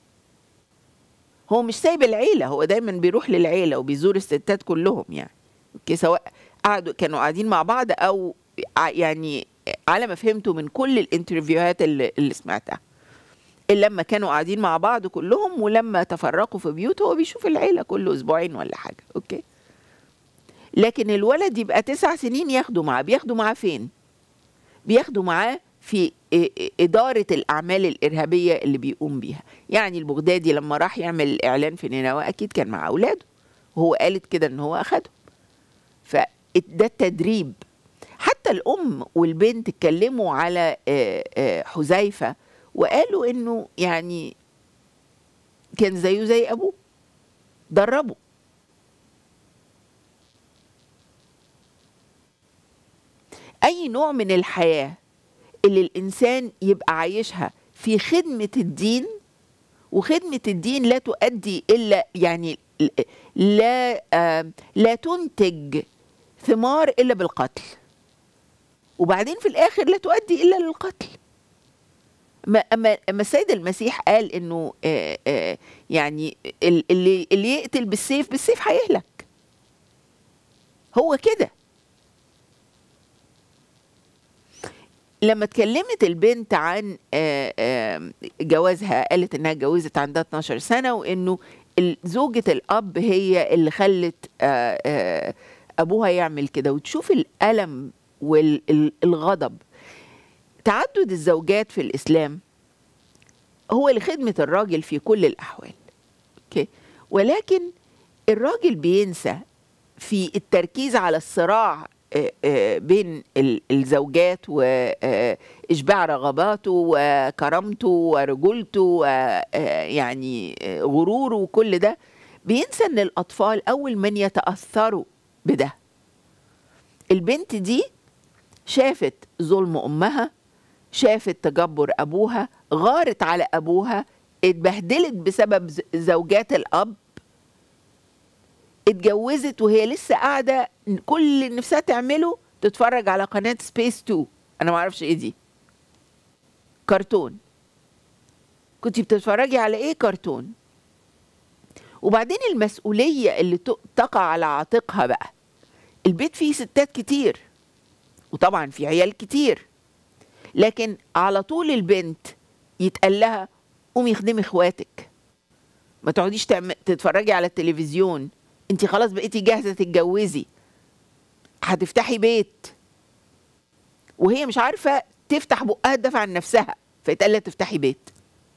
هو مش سايب العيله هو دايما بيروح للعيله وبيزور الستات كلهم يعني اوكي سواء قعدوا كانوا قاعدين مع بعض او ع- يعني على ما فهمته من كل الانترفيوهات اللي, اللي سمعتها الا لما كانوا قاعدين مع بعض كلهم ولما تفرقوا في بيوت هو بيشوف العيله كل اسبوعين ولا حاجه اوكي لكن الولد يبقى تسع سنين ياخده معاه بياخده معاه فين بياخدوا معاه في إ- إ- إدارة الأعمال الإرهابية اللي بيقوم بيها يعني البغدادي لما راح يعمل إعلان في نينوى أكيد كان مع أولاده وهو قالت كده إن هو أخدهم فده التدريب حتى الأم والبنت اتكلموا على آه، آه، حذيفة وقالوا إنه يعني كان زيه زي أبوه دربه أي نوع من الحياة اللي الإنسان يبقى عايشها في خدمة الدين وخدمة الدين لا تؤدي إلا يعني لا آه لا تنتج ثمار إلا بالقتل وبعدين في الآخر لا تؤدي إلا للقتل ما أما أما السيد المسيح قال إنه آه آه يعني ال- اللي اللي يقتل بالسيف بالسيف هيهلك هو كده لما اتكلمت البنت عن آه، آه، جوازها قالت انها اتجوزت عندها 12 سنه وانه ال- زوجة الاب هي اللي خلت آه، آه، ابوها يعمل كده وتشوف الالم والغضب تعدد الزوجات في الاسلام هو لخدمة الراجل في كل الاحوال اوكي ولكن الراجل بينسى في التركيز على الصراع آه، آه، بين ال- الزوجات وإشباع رغباته وكرامته ورجولته ويعني غروره وكل ده بينسى ان الأطفال أول من يتأثروا بده البنت دي شافت ظلم أمها شافت تجبر أبوها غارت على أبوها اتبهدلت بسبب ز- زوجات الأب اتجوزت وهي لسه قاعده كل اللي نفسها تعمله تتفرج على قناه سبيس 2 انا ما اعرفش ايه دي كرتون كنت بتتفرجي على ايه كرتون وبعدين المسؤوليه اللي ت- تقع على عاتقها بقى البيت فيه ستات كتير وطبعا في عيال كتير لكن على طول البنت يتقال لها قومي خدمي اخواتك ما تقعديش تعم... تتفرجي على التلفزيون انت خلاص بقيتي جاهزه تتجوزي هتفتحي بيت وهي مش عارفه تفتح بقها تدافع عن نفسها فيتقال لها تفتحي بيت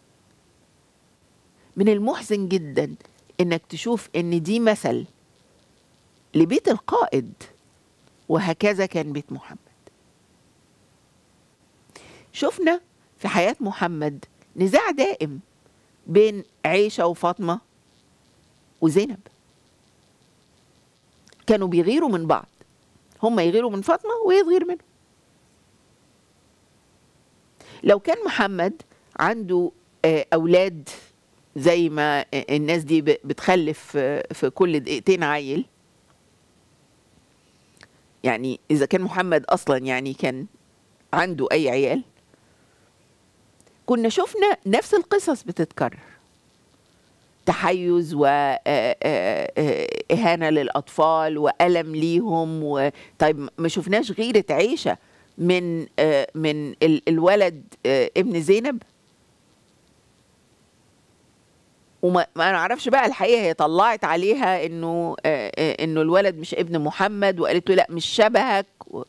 من المحزن جدا انك تشوف ان دي مثل لبيت القائد وهكذا كان بيت محمد شفنا في حياه محمد نزاع دائم بين عيشه وفاطمه وزينب كانوا بيغيروا من بعض هم يغيروا من فاطمه وهي تغير منهم لو كان محمد عنده آه، اولاد زي ما آه، الناس دي ب- بتخلف آه، في كل دقيقتين عيل يعني اذا كان محمد اصلا يعني كان عنده اي عيال كنا شفنا نفس القصص بتتكرر تحيز وإهانة للأطفال وألم ليهم و... طيب ما شفناش غيرة عيشة من آه، من ال- الولد آه، ابن زينب وما ما نعرفش بقى الحقيقة هي طلعت عليها انه آه، آه، انه الولد مش ابن محمد وقالت له لا مش شبهك و...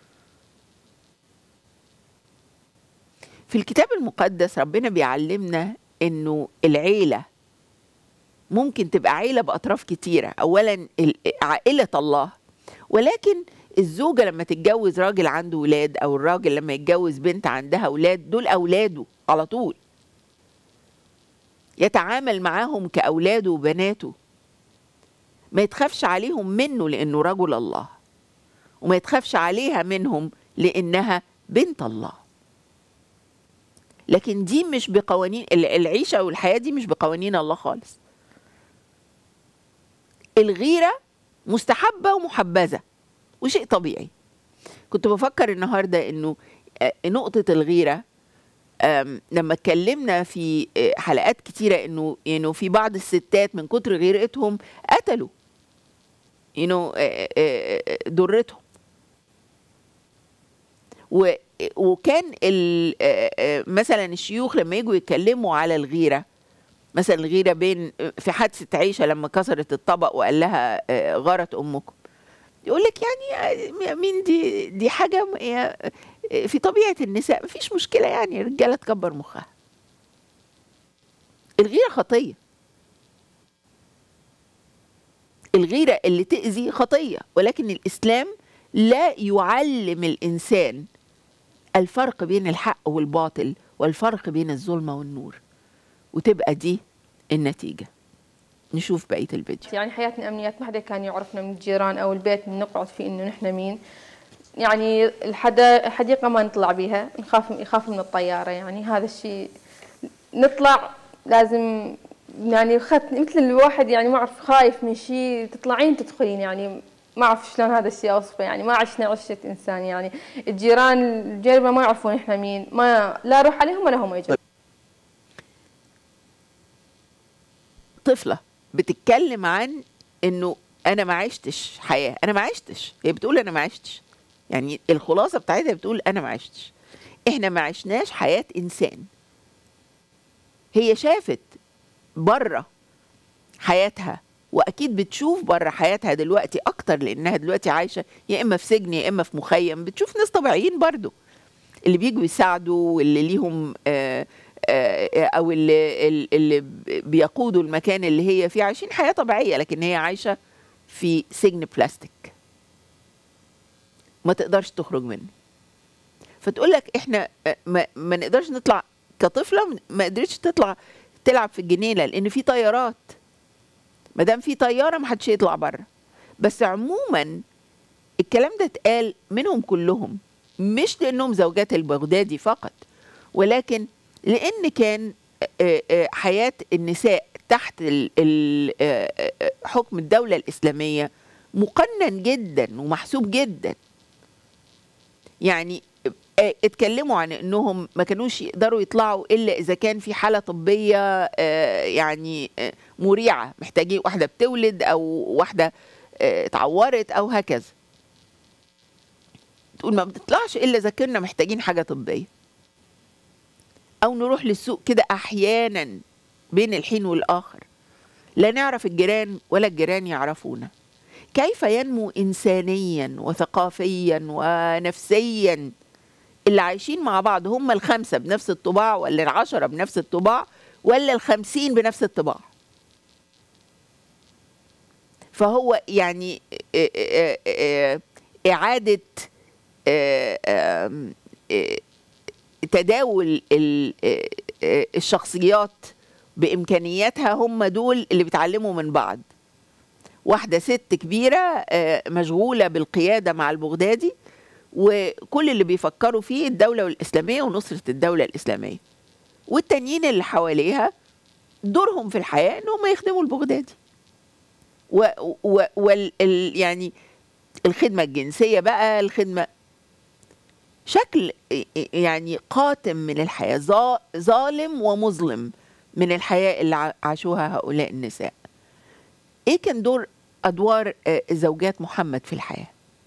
في الكتاب المقدس ربنا بيعلمنا انه العيله ممكن تبقى عيله باطراف كتيره اولا ال- عائله الله ولكن الزوجه لما تتجوز راجل عنده ولاد او الراجل لما يتجوز بنت عندها ولاد دول اولاده على طول يتعامل معاهم كأولاده وبناته ما يتخافش عليهم منه لأنه رجل الله وما يتخافش عليها منهم لأنها بنت الله لكن دي مش بقوانين ال- العيشة والحياة دي مش بقوانين الله خالص الغيرة مستحبة ومحبذة وشيء طبيعي كنت بفكر النهاردة انه آه، نقطة الغيرة آم، لما اتكلمنا في آه، حلقات كتيرة انه انه في بعض الستات من كتر غيرتهم قتلوا انه ضرتهم و- وكان ال- آه، آه، مثلا الشيوخ لما يجوا يتكلموا على الغيرة مثلا الغيرة بين في حادثة عيشة لما كسرت الطبق وقال لها آه، غارت أمكم يقول لك يعني آه، مين دي دي حاجة م- هي- آه، في طبيعة النساء مفيش مشكلة يعني الرجالة تكبر مخها الغيرة خطية الغيرة اللي تأذي خطية ولكن الإسلام لا يعلم الإنسان الفرق بين الحق والباطل والفرق بين الظلمة والنور وتبقى دي النتيجة نشوف بقية الفيديو يعني حياتنا أمنيات ما حدا كان يعرفنا من الجيران أو البيت اللي نقعد فيه إنه نحن مين يعني الحدا الحديقة ما نطلع بيها نخاف يخاف من الطيارة يعني هذا الشيء نطلع لازم يعني خط مثل الواحد يعني ما أعرف خايف من شيء تطلعين تدخلين يعني ما أعرف شلون هذا الشيء أوصفه يعني ما عشنا عشة إنسان يعني الجيران الجيربة ما يعرفون إحنا مين ما لا أروح عليهم ولا هم يجون طفلة بتتكلم عن انه انا ما عشتش حياة انا ما عشتش هي بتقول انا ما عشتش يعني الخلاصة بتاعتها بتقول انا ما عشتش احنا ما عشناش حياة انسان هي شافت بره حياتها واكيد بتشوف بره حياتها دلوقتي اكتر لانها دلوقتي عايشه يا اما في سجن يا اما في مخيم بتشوف ناس طبيعيين برضو اللي بيجوا يساعدوا واللي ليهم آه، آه، او اللي اللي بيقودوا المكان اللي هي فيه عايشين حياه طبيعيه لكن هي عايشه في سجن بلاستيك ما تقدرش تخرج منه فتقول لك احنا آه، ما, ما نقدرش نطلع كطفله ما قدرتش تطلع تلعب في الجنينه لان في طيارات ما دام في طياره ما حدش يطلع بره بس عموما الكلام ده اتقال منهم كلهم مش لانهم زوجات البغدادي فقط ولكن لان كان آه، آه، حياه النساء تحت ال- ال- آه، آه، حكم الدوله الاسلاميه مقنن جدا ومحسوب جدا يعني آه، اتكلموا عن انهم ما كانوش يقدروا يطلعوا الا اذا كان في حاله طبيه آه، يعني آه، مريعه محتاجين واحده بتولد او واحده آه، اتعورت او هكذا تقول ما بتطلعش الا اذا كنا محتاجين حاجه طبيه او نروح للسوق كده احيانا بين الحين والاخر لا نعرف الجيران ولا الجيران يعرفونا كيف ينمو انسانيا وثقافيا ونفسيا اللي عايشين مع بعض هم الخمسه بنفس الطباع ولا العشره بنفس الطباع ولا الخمسين بنفس الطباع فهو يعني آه، آه، آه، إعادة آه، آم، آه، تداول ال- آه، آه، الشخصيات بإمكانياتها هم دول اللي بيتعلموا من بعض واحدة ست كبيرة آه، مشغولة بالقيادة مع البغدادي وكل اللي بيفكروا فيه الدولة الإسلامية ونصرة الدولة الإسلامية والتانيين اللي حواليها دورهم في الحياة إن هم يخدموا البغدادي و و وال ال- يعني الخدمة الجنسية بقى الخدمة شكل يعني قاتم من الحياة ظا- ظالم ومظلم من الحياة اللي ع- عاشوها هؤلاء النساء ايه كان دور ادوار آه، زوجات محمد في الحياة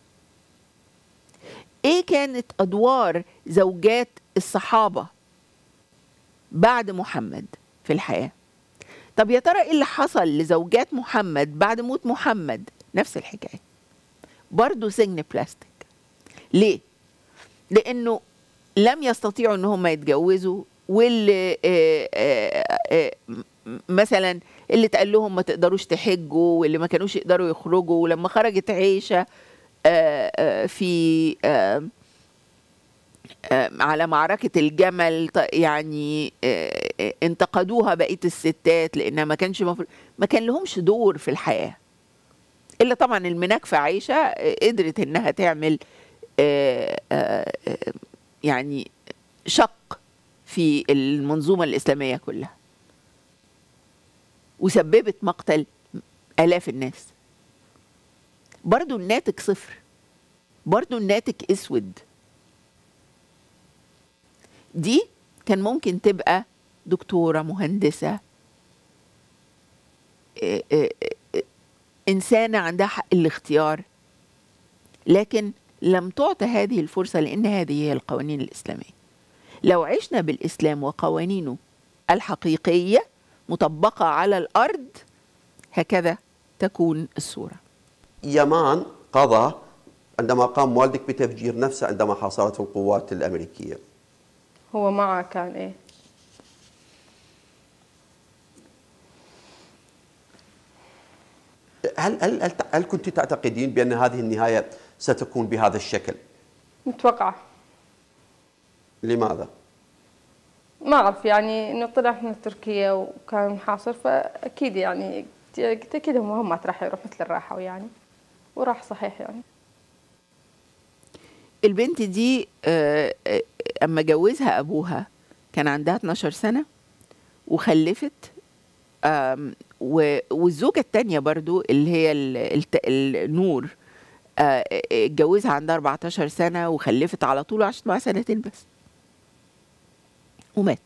ايه كانت ادوار زوجات الصحابة بعد محمد في الحياه طب يا ترى ايه اللي حصل لزوجات محمد بعد موت محمد نفس الحكايه برضه سجن بلاستيك ليه لانه لم يستطيعوا ان هم يتجوزوا واللي آه، آه، آه، م- مثلا اللي اتقال لهم ما تقدروش تحجوا واللي ما كانوش يقدروا يخرجوا ولما خرجت عيشه آه، آه، في آه، آه، على معركة الجمل ط- يعني آه، آه، انتقدوها بقية الستات لأنها ما كانش مفروض ما كان لهمش دور في الحياة إلا طبعا المناكفة عايشة آه، قدرت إنها تعمل آه، آه، آه، يعني شق في المنظومة الإسلامية كلها وسببت مقتل آلاف الناس برضو الناتج صفر برضو الناتج اسود دي كان ممكن تبقى دكتورة مهندسة إيه إيه إيه إنسانة عندها حق الاختيار لكن لم تعطى هذه الفرصة لأن هذه هي القوانين الإسلامية لو عشنا بالإسلام وقوانينه الحقيقية مطبقة على الأرض هكذا تكون الصورة يمان قضى عندما قام والدك بتفجير نفسه عندما حاصرته القوات الأمريكية هو معه كان ايه هل هل هل, هل كنت تعتقدين بأن هذه النهاية ستكون بهذا الشكل؟ متوقعة لماذا؟ ما اعرف يعني انه طلع من تركيا وكان محاصر فاكيد يعني قلت اكيد هم هم راح يروح مثل الراحة يعني وراح صحيح يعني البنت دي آه، آه، اما جوزها ابوها كان عندها 12 سنه وخلفت آم، و- والزوجه الثانيه برضو اللي هي ال- الت- النور آه، آه، اتجوزها عندها 14 سنه وخلفت على طول وعاشت معاه سنتين بس ومات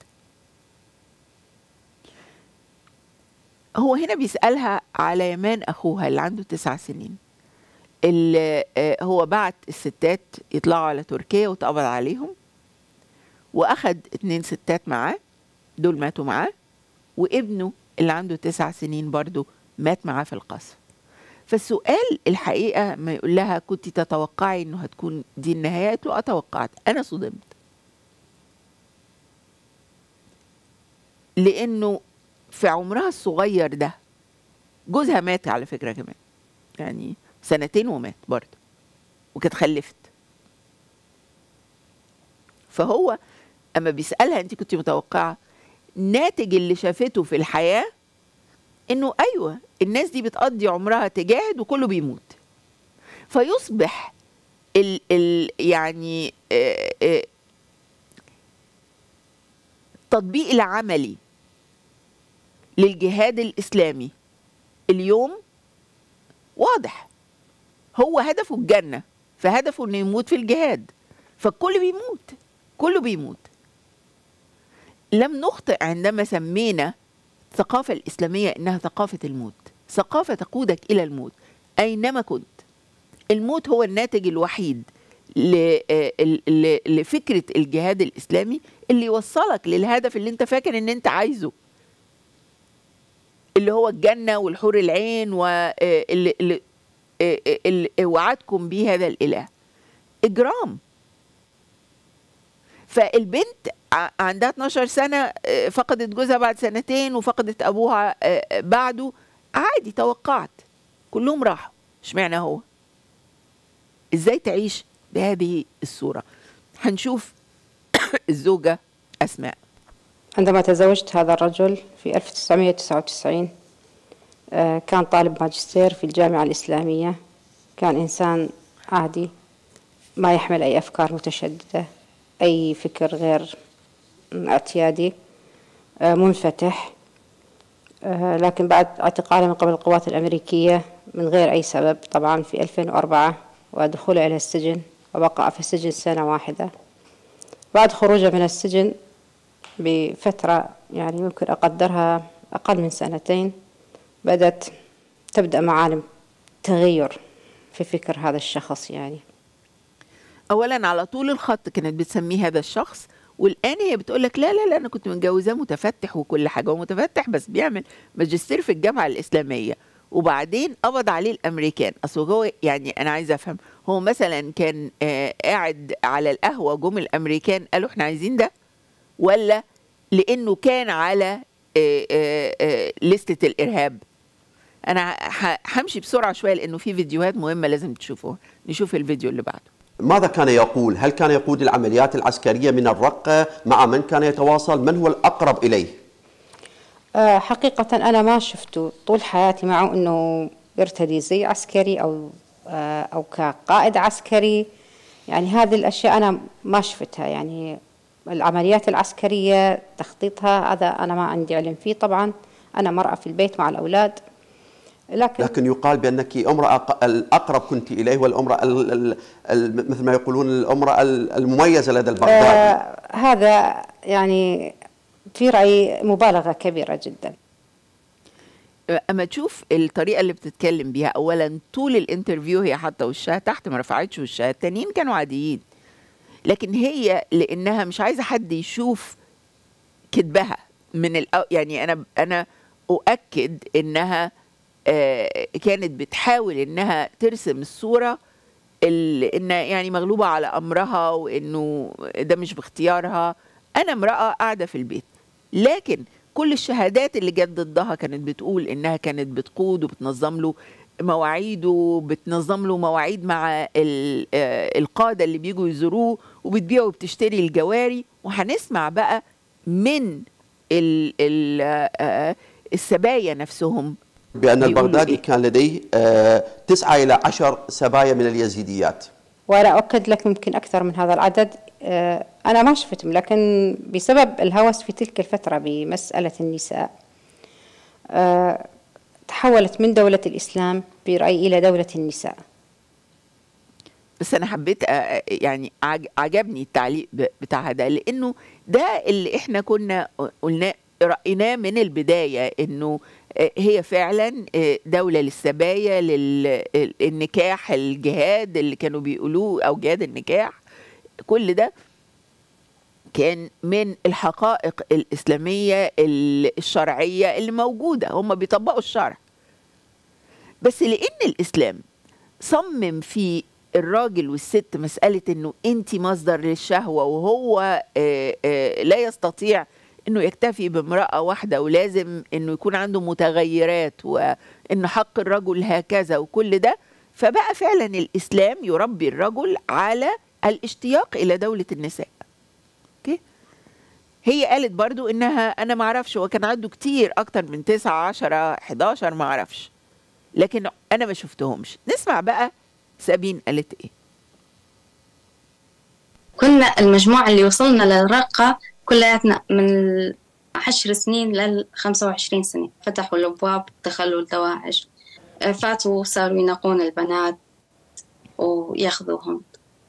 هو هنا بيسألها على يمان أخوها اللي عنده تسع سنين اللي آه، هو بعت الستات يطلعوا على تركيا واتقبض عليهم واخد اتنين ستات معاه دول ماتوا معاه وابنه اللي عنده تسع سنين برضو مات معاه في القصف فالسؤال الحقيقة ما يقول لها كنت تتوقعي انه هتكون دي النهاية قالت له اتوقعت انا صدمت لانه في عمرها الصغير ده جوزها مات على فكرة كمان يعني سنتين ومات برضه وكانت خلفت فهو اما بيسالها انت كنت متوقعه ناتج اللي شافته في الحياه انه ايوه الناس دي بتقضي عمرها تجاهد وكله بيموت فيصبح ال ال يعني آه، آه، التطبيق العملي للجهاد الاسلامي اليوم واضح هو هدفه الجنة فهدفه انه يموت في الجهاد فالكل بيموت كله بيموت لم نخطئ عندما سمينا الثقافة الإسلامية إنها ثقافة الموت ثقافة تقودك إلى الموت أينما كنت الموت هو الناتج الوحيد ل- آه، ل- لفكرة الجهاد الإسلامي اللي يوصلك للهدف اللي انت فاكر ان انت عايزه اللي هو الجنة والحور العين واللي اللي آه، آه، اللي وعدكم به هذا الإله إجرام فالبنت ع- عندها 12 سنة آه، فقدت جوزها بعد سنتين وفقدت أبوها آه، بعده عادي توقعت كلهم راحوا اشمعنى هو ازاي تعيش بهذه الصورة هنشوف الزوجة أسماء عندما تزوجت هذا الرجل في 1999 آه، كان طالب ماجستير في الجامعة الإسلامية كان إنسان عادي ما يحمل أي أفكار متشددة أي فكر غير اعتيادي آه، منفتح آه، لكن بعد اعتقاله من قبل القوات الأمريكية من غير أي سبب طبعا في 2004 ودخوله إلى السجن وبقى في السجن سنة واحدة بعد خروجه من السجن بفترة يعني ممكن أقدرها أقل من سنتين بدأت تبدأ معالم تغير في فكر هذا الشخص يعني اولا على طول الخط كانت بتسميه هذا الشخص والان هي بتقول لك لا لا لا انا كنت متجوزاه متفتح وكل حاجه هو متفتح بس بيعمل ماجستير في الجامعه الاسلاميه وبعدين قبض عليه الامريكان اصل هو يعني انا عايزه افهم هو مثلا كان آه قاعد على القهوه جم الامريكان قالوا احنا عايزين ده ولا لانه كان على آه آه آه لستة الارهاب انا ه- همشي بسرعه شويه لانه في فيديوهات مهمه لازم تشوفوها نشوف الفيديو اللي بعده ماذا كان يقول؟ هل كان يقود العمليات العسكرية من الرقة؟ مع من كان يتواصل؟ من هو الأقرب إليه؟ آه، حقيقة أنا ما شفته طول حياتي معه أنه يرتدي زي عسكري أو آه، أو كقائد عسكري يعني هذه الأشياء أنا ما شفتها يعني العمليات العسكرية تخطيطها هذا أنا ما عندي علم فيه طبعا أنا مرأة في البيت مع الأولاد لكن, لكن يقال بأنك امرأة ق- الأقرب كنت إليه والأمرأة ال- ال- ال- مثل ما يقولون الأمرأة ال- المميزة لدى البغدادي آه هذا يعني في رأيي مبالغة كبيرة جدا اما تشوف الطريقه اللي بتتكلم بيها اولا طول الانترفيو هي حاطه وشها تحت ما رفعتش وشها التانيين كانوا عاديين لكن هي لانها مش عايزه حد يشوف كذبها من الأو يعني انا انا اؤكد انها آه، كانت بتحاول انها ترسم الصوره ال- ان يعني مغلوبه على امرها وانه ده مش باختيارها انا امراه قاعده في البيت لكن كل الشهادات اللي جت ضدها كانت بتقول انها كانت بتقود وبتنظم له مواعيده بتنظم له مواعيد مع ال- آه، القاده اللي بيجوا يزوروه وبتبيع وبتشتري الجواري وهنسمع بقى من ال ال آه، السبايا نفسهم بأن بيقولوا البغدادي إيه؟ كان لديه آه، تسعة إلى عشر سبايا من اليزيديات وأنا أؤكد لك ممكن أكثر من هذا العدد آه، أنا ما شفتهم لكن بسبب الهوس في تلك الفترة بمسألة النساء آه، تحولت من دولة الإسلام برأيي إلى دولة النساء بس انا حبيت أ- يعني عج- عجبني التعليق ب- بتاع ده لانه ده اللي احنا كنا قلنا رايناه من البدايه انه آه، هي فعلا آه، دوله للسبايا للنكاح الجهاد اللي كانوا بيقولوه او جهاد النكاح كل ده كان من الحقائق الاسلاميه ال- الشرعيه اللي موجوده هم بيطبقوا الشرع بس لان الاسلام صمم في الراجل والست مسألة انه انت مصدر للشهوة وهو آه، آه، لا يستطيع انه يكتفي بامرأة واحدة ولازم انه يكون عنده متغيرات وان حق الرجل هكذا وكل ده فبقى فعلا الاسلام يربي الرجل على الاشتياق الى دولة النساء اوكي هي قالت برضو انها انا ما اعرفش هو كان عنده كتير اكتر من 9 10 11 ما اعرفش لكن انا ما شفتهمش نسمع بقى سابين قالت ايه كنا المجموعة اللي وصلنا للرقة كلياتنا من عشر سنين لل 25 سنة فتحوا الأبواب دخلوا الدواعش آه، فاتوا صاروا ينقون البنات وياخذوهم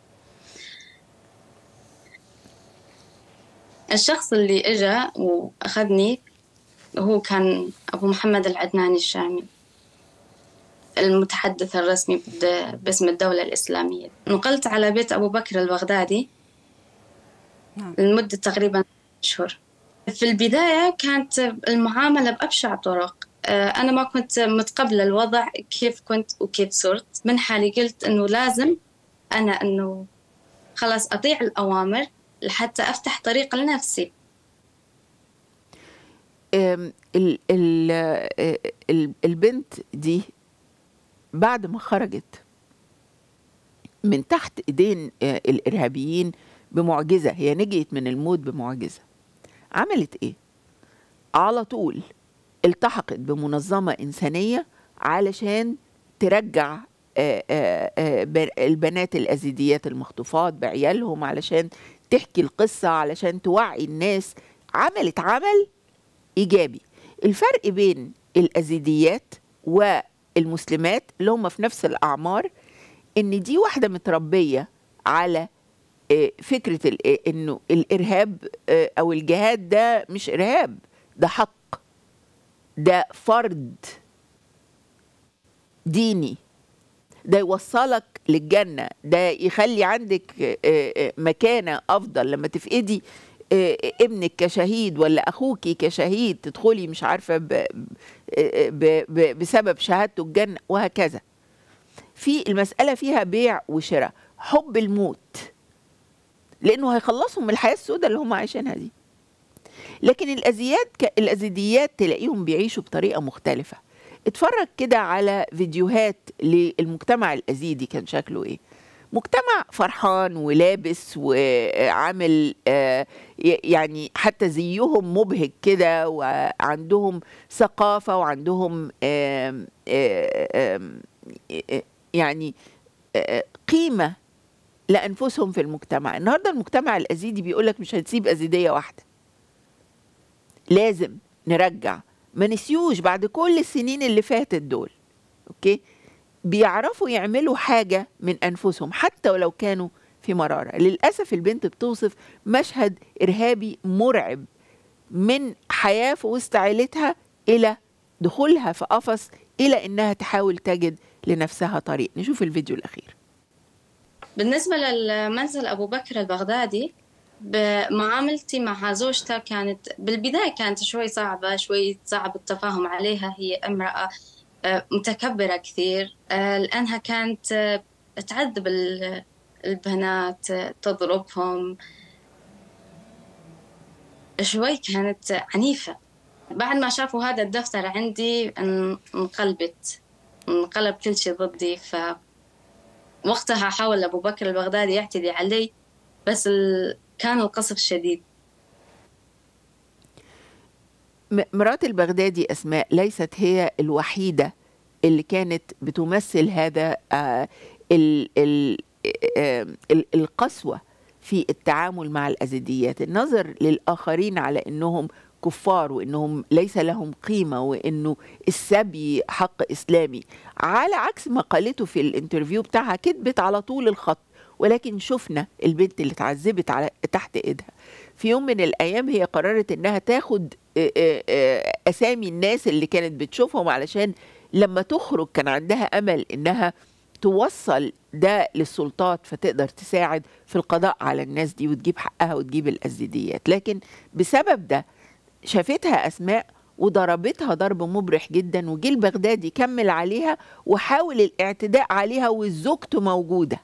الشخص اللي إجا وأخذني هو كان أبو محمد العدناني الشامي المتحدث الرسمي بد- باسم الدولة الإسلامية نقلت على بيت أبو بكر البغدادي نعم. لمدة تقريبا أشهر في البداية كانت المعاملة بأبشع طرق آه، أنا ما كنت متقبلة الوضع كيف كنت وكيف صرت من حالي قلت إنه لازم أنا إنه خلاص أطيع الأوامر لحتى أفتح طريق لنفسي أم، ال ال آه، ال البنت دي بعد ما خرجت من تحت ايدين آه، الارهابيين بمعجزه هي نجيت من الموت بمعجزه عملت ايه على طول التحقت بمنظمه انسانيه علشان ترجع آه، آه، آه، ب- البنات الازيديات المخطوفات بعيالهم علشان تحكي القصه علشان توعي الناس عملت عمل ايجابي الفرق بين الازيديات والمسلمات اللي هم في نفس الاعمار ان دي واحده متربيه على آه، فكره ال- آه، انه الارهاب آه، او الجهاد ده مش ارهاب ده حق ده فرض ديني ده يوصلك للجنة ده يخلي عندك آه، آه، مكانة أفضل لما تفقدي آه، ابنك كشهيد ولا أخوك كشهيد تدخلي مش عارفة ب- آه، ب- ب- بسبب شهادته الجنة وهكذا في المسألة فيها بيع وشراء حب الموت لأنه هيخلصهم من الحياة السوداء اللي هم عايشينها دي لكن الأزيات ك... الأزيديات تلاقيهم بيعيشوا بطريقة مختلفة اتفرج كده على فيديوهات للمجتمع الأزيدي كان شكله إيه مجتمع فرحان ولابس وعامل آه، ي- يعني حتى زيهم مبهج كده وعندهم ثقافة وعندهم آم، آه، آم، آه، يعني آه، قيمة لأنفسهم في المجتمع النهاردة المجتمع الأزيدي بيقولك مش هنسيب أزيدية واحدة لازم نرجع ما نسيوش بعد كل السنين اللي فاتت دول اوكي بيعرفوا يعملوا حاجة من أنفسهم حتى ولو كانوا في مرارة للأسف البنت بتوصف مشهد إرهابي مرعب من حياة في وسط عيلتها إلى دخولها في قفص إلى إنها تحاول تجد لنفسها طريق نشوف الفيديو الأخير بالنسبة للمنزل أبو بكر البغدادي معاملتي مع زوجته كانت بالبداية كانت شوي صعبة شوي صعب التفاهم عليها هي امرأة آه، متكبرة كثير آه، لأنها كانت آه، تعذب ال- البنات آه، تضربهم شوي كانت عنيفة بعد ما شافوا هذا الدفتر عندي ان- انقلبت انقلب كل شيء ضدي ف وقتها حاول أبو بكر البغدادي يعتدي علي بس ال... كان القصف شديد م- مرات البغدادي أسماء ليست هي الوحيدة اللي كانت بتمثل هذا آه، ال ال آه، ال- القسوة في التعامل مع الأزيديات النظر للآخرين على أنهم كفار وأنهم ليس لهم قيمة وأنه السبي حق إسلامي على عكس ما قالته في الانترفيو بتاعها كذبت على طول الخط ولكن شفنا البنت اللي اتعذبت على تحت ايدها في يوم من الايام هي قررت انها تاخد آه، آه، آه، اسامي الناس اللي كانت بتشوفهم علشان لما تخرج كان عندها امل انها توصل ده للسلطات فتقدر تساعد في القضاء على الناس دي وتجيب حقها وتجيب الازيديات لكن بسبب ده شافتها اسماء وضربتها ضرب مبرح جدا وجه البغدادي كمل عليها وحاول الاعتداء عليها وزوجته موجوده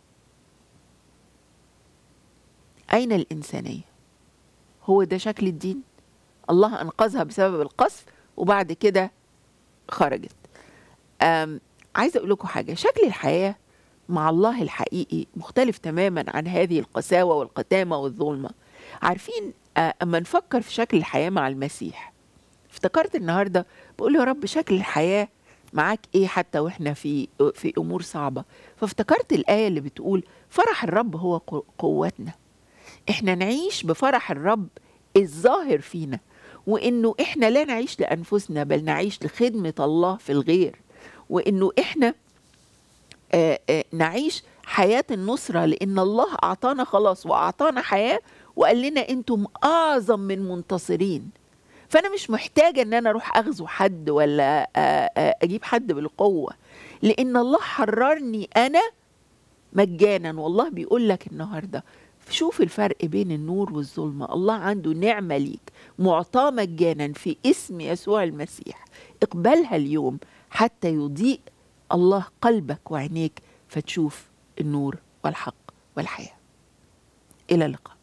أين الإنسانية؟ هو ده شكل الدين؟ الله أنقذها بسبب القذف وبعد كده خرجت. أم عايزة أقول لكم حاجة، شكل الحياة مع الله الحقيقي مختلف تماما عن هذه القساوة والقتامة والظلمة. عارفين آه، أما نفكر في شكل الحياة مع المسيح افتكرت النهاردة بقول يا رب شكل الحياة معاك ايه حتى واحنا في في امور صعبه فافتكرت الايه اللي بتقول فرح الرب هو قو- قوتنا احنا نعيش بفرح الرب الظاهر فينا وانه احنا لا نعيش لانفسنا بل نعيش لخدمه الله في الغير وانه احنا آه، آه، نعيش حياه النصره لان الله اعطانا خلاص واعطانا حياه وقال لنا انتم اعظم من منتصرين فانا مش محتاجه ان انا اروح اغزو حد ولا آه، آه، اجيب حد بالقوه لان الله حررني انا مجانا والله بيقول لك النهارده شوف الفرق بين النور والظلمة الله عنده نعمة ليك معطاة مجانا في اسم يسوع المسيح اقبلها اليوم حتى يضيء الله قلبك وعينيك فتشوف النور والحق والحياة إلى اللقاء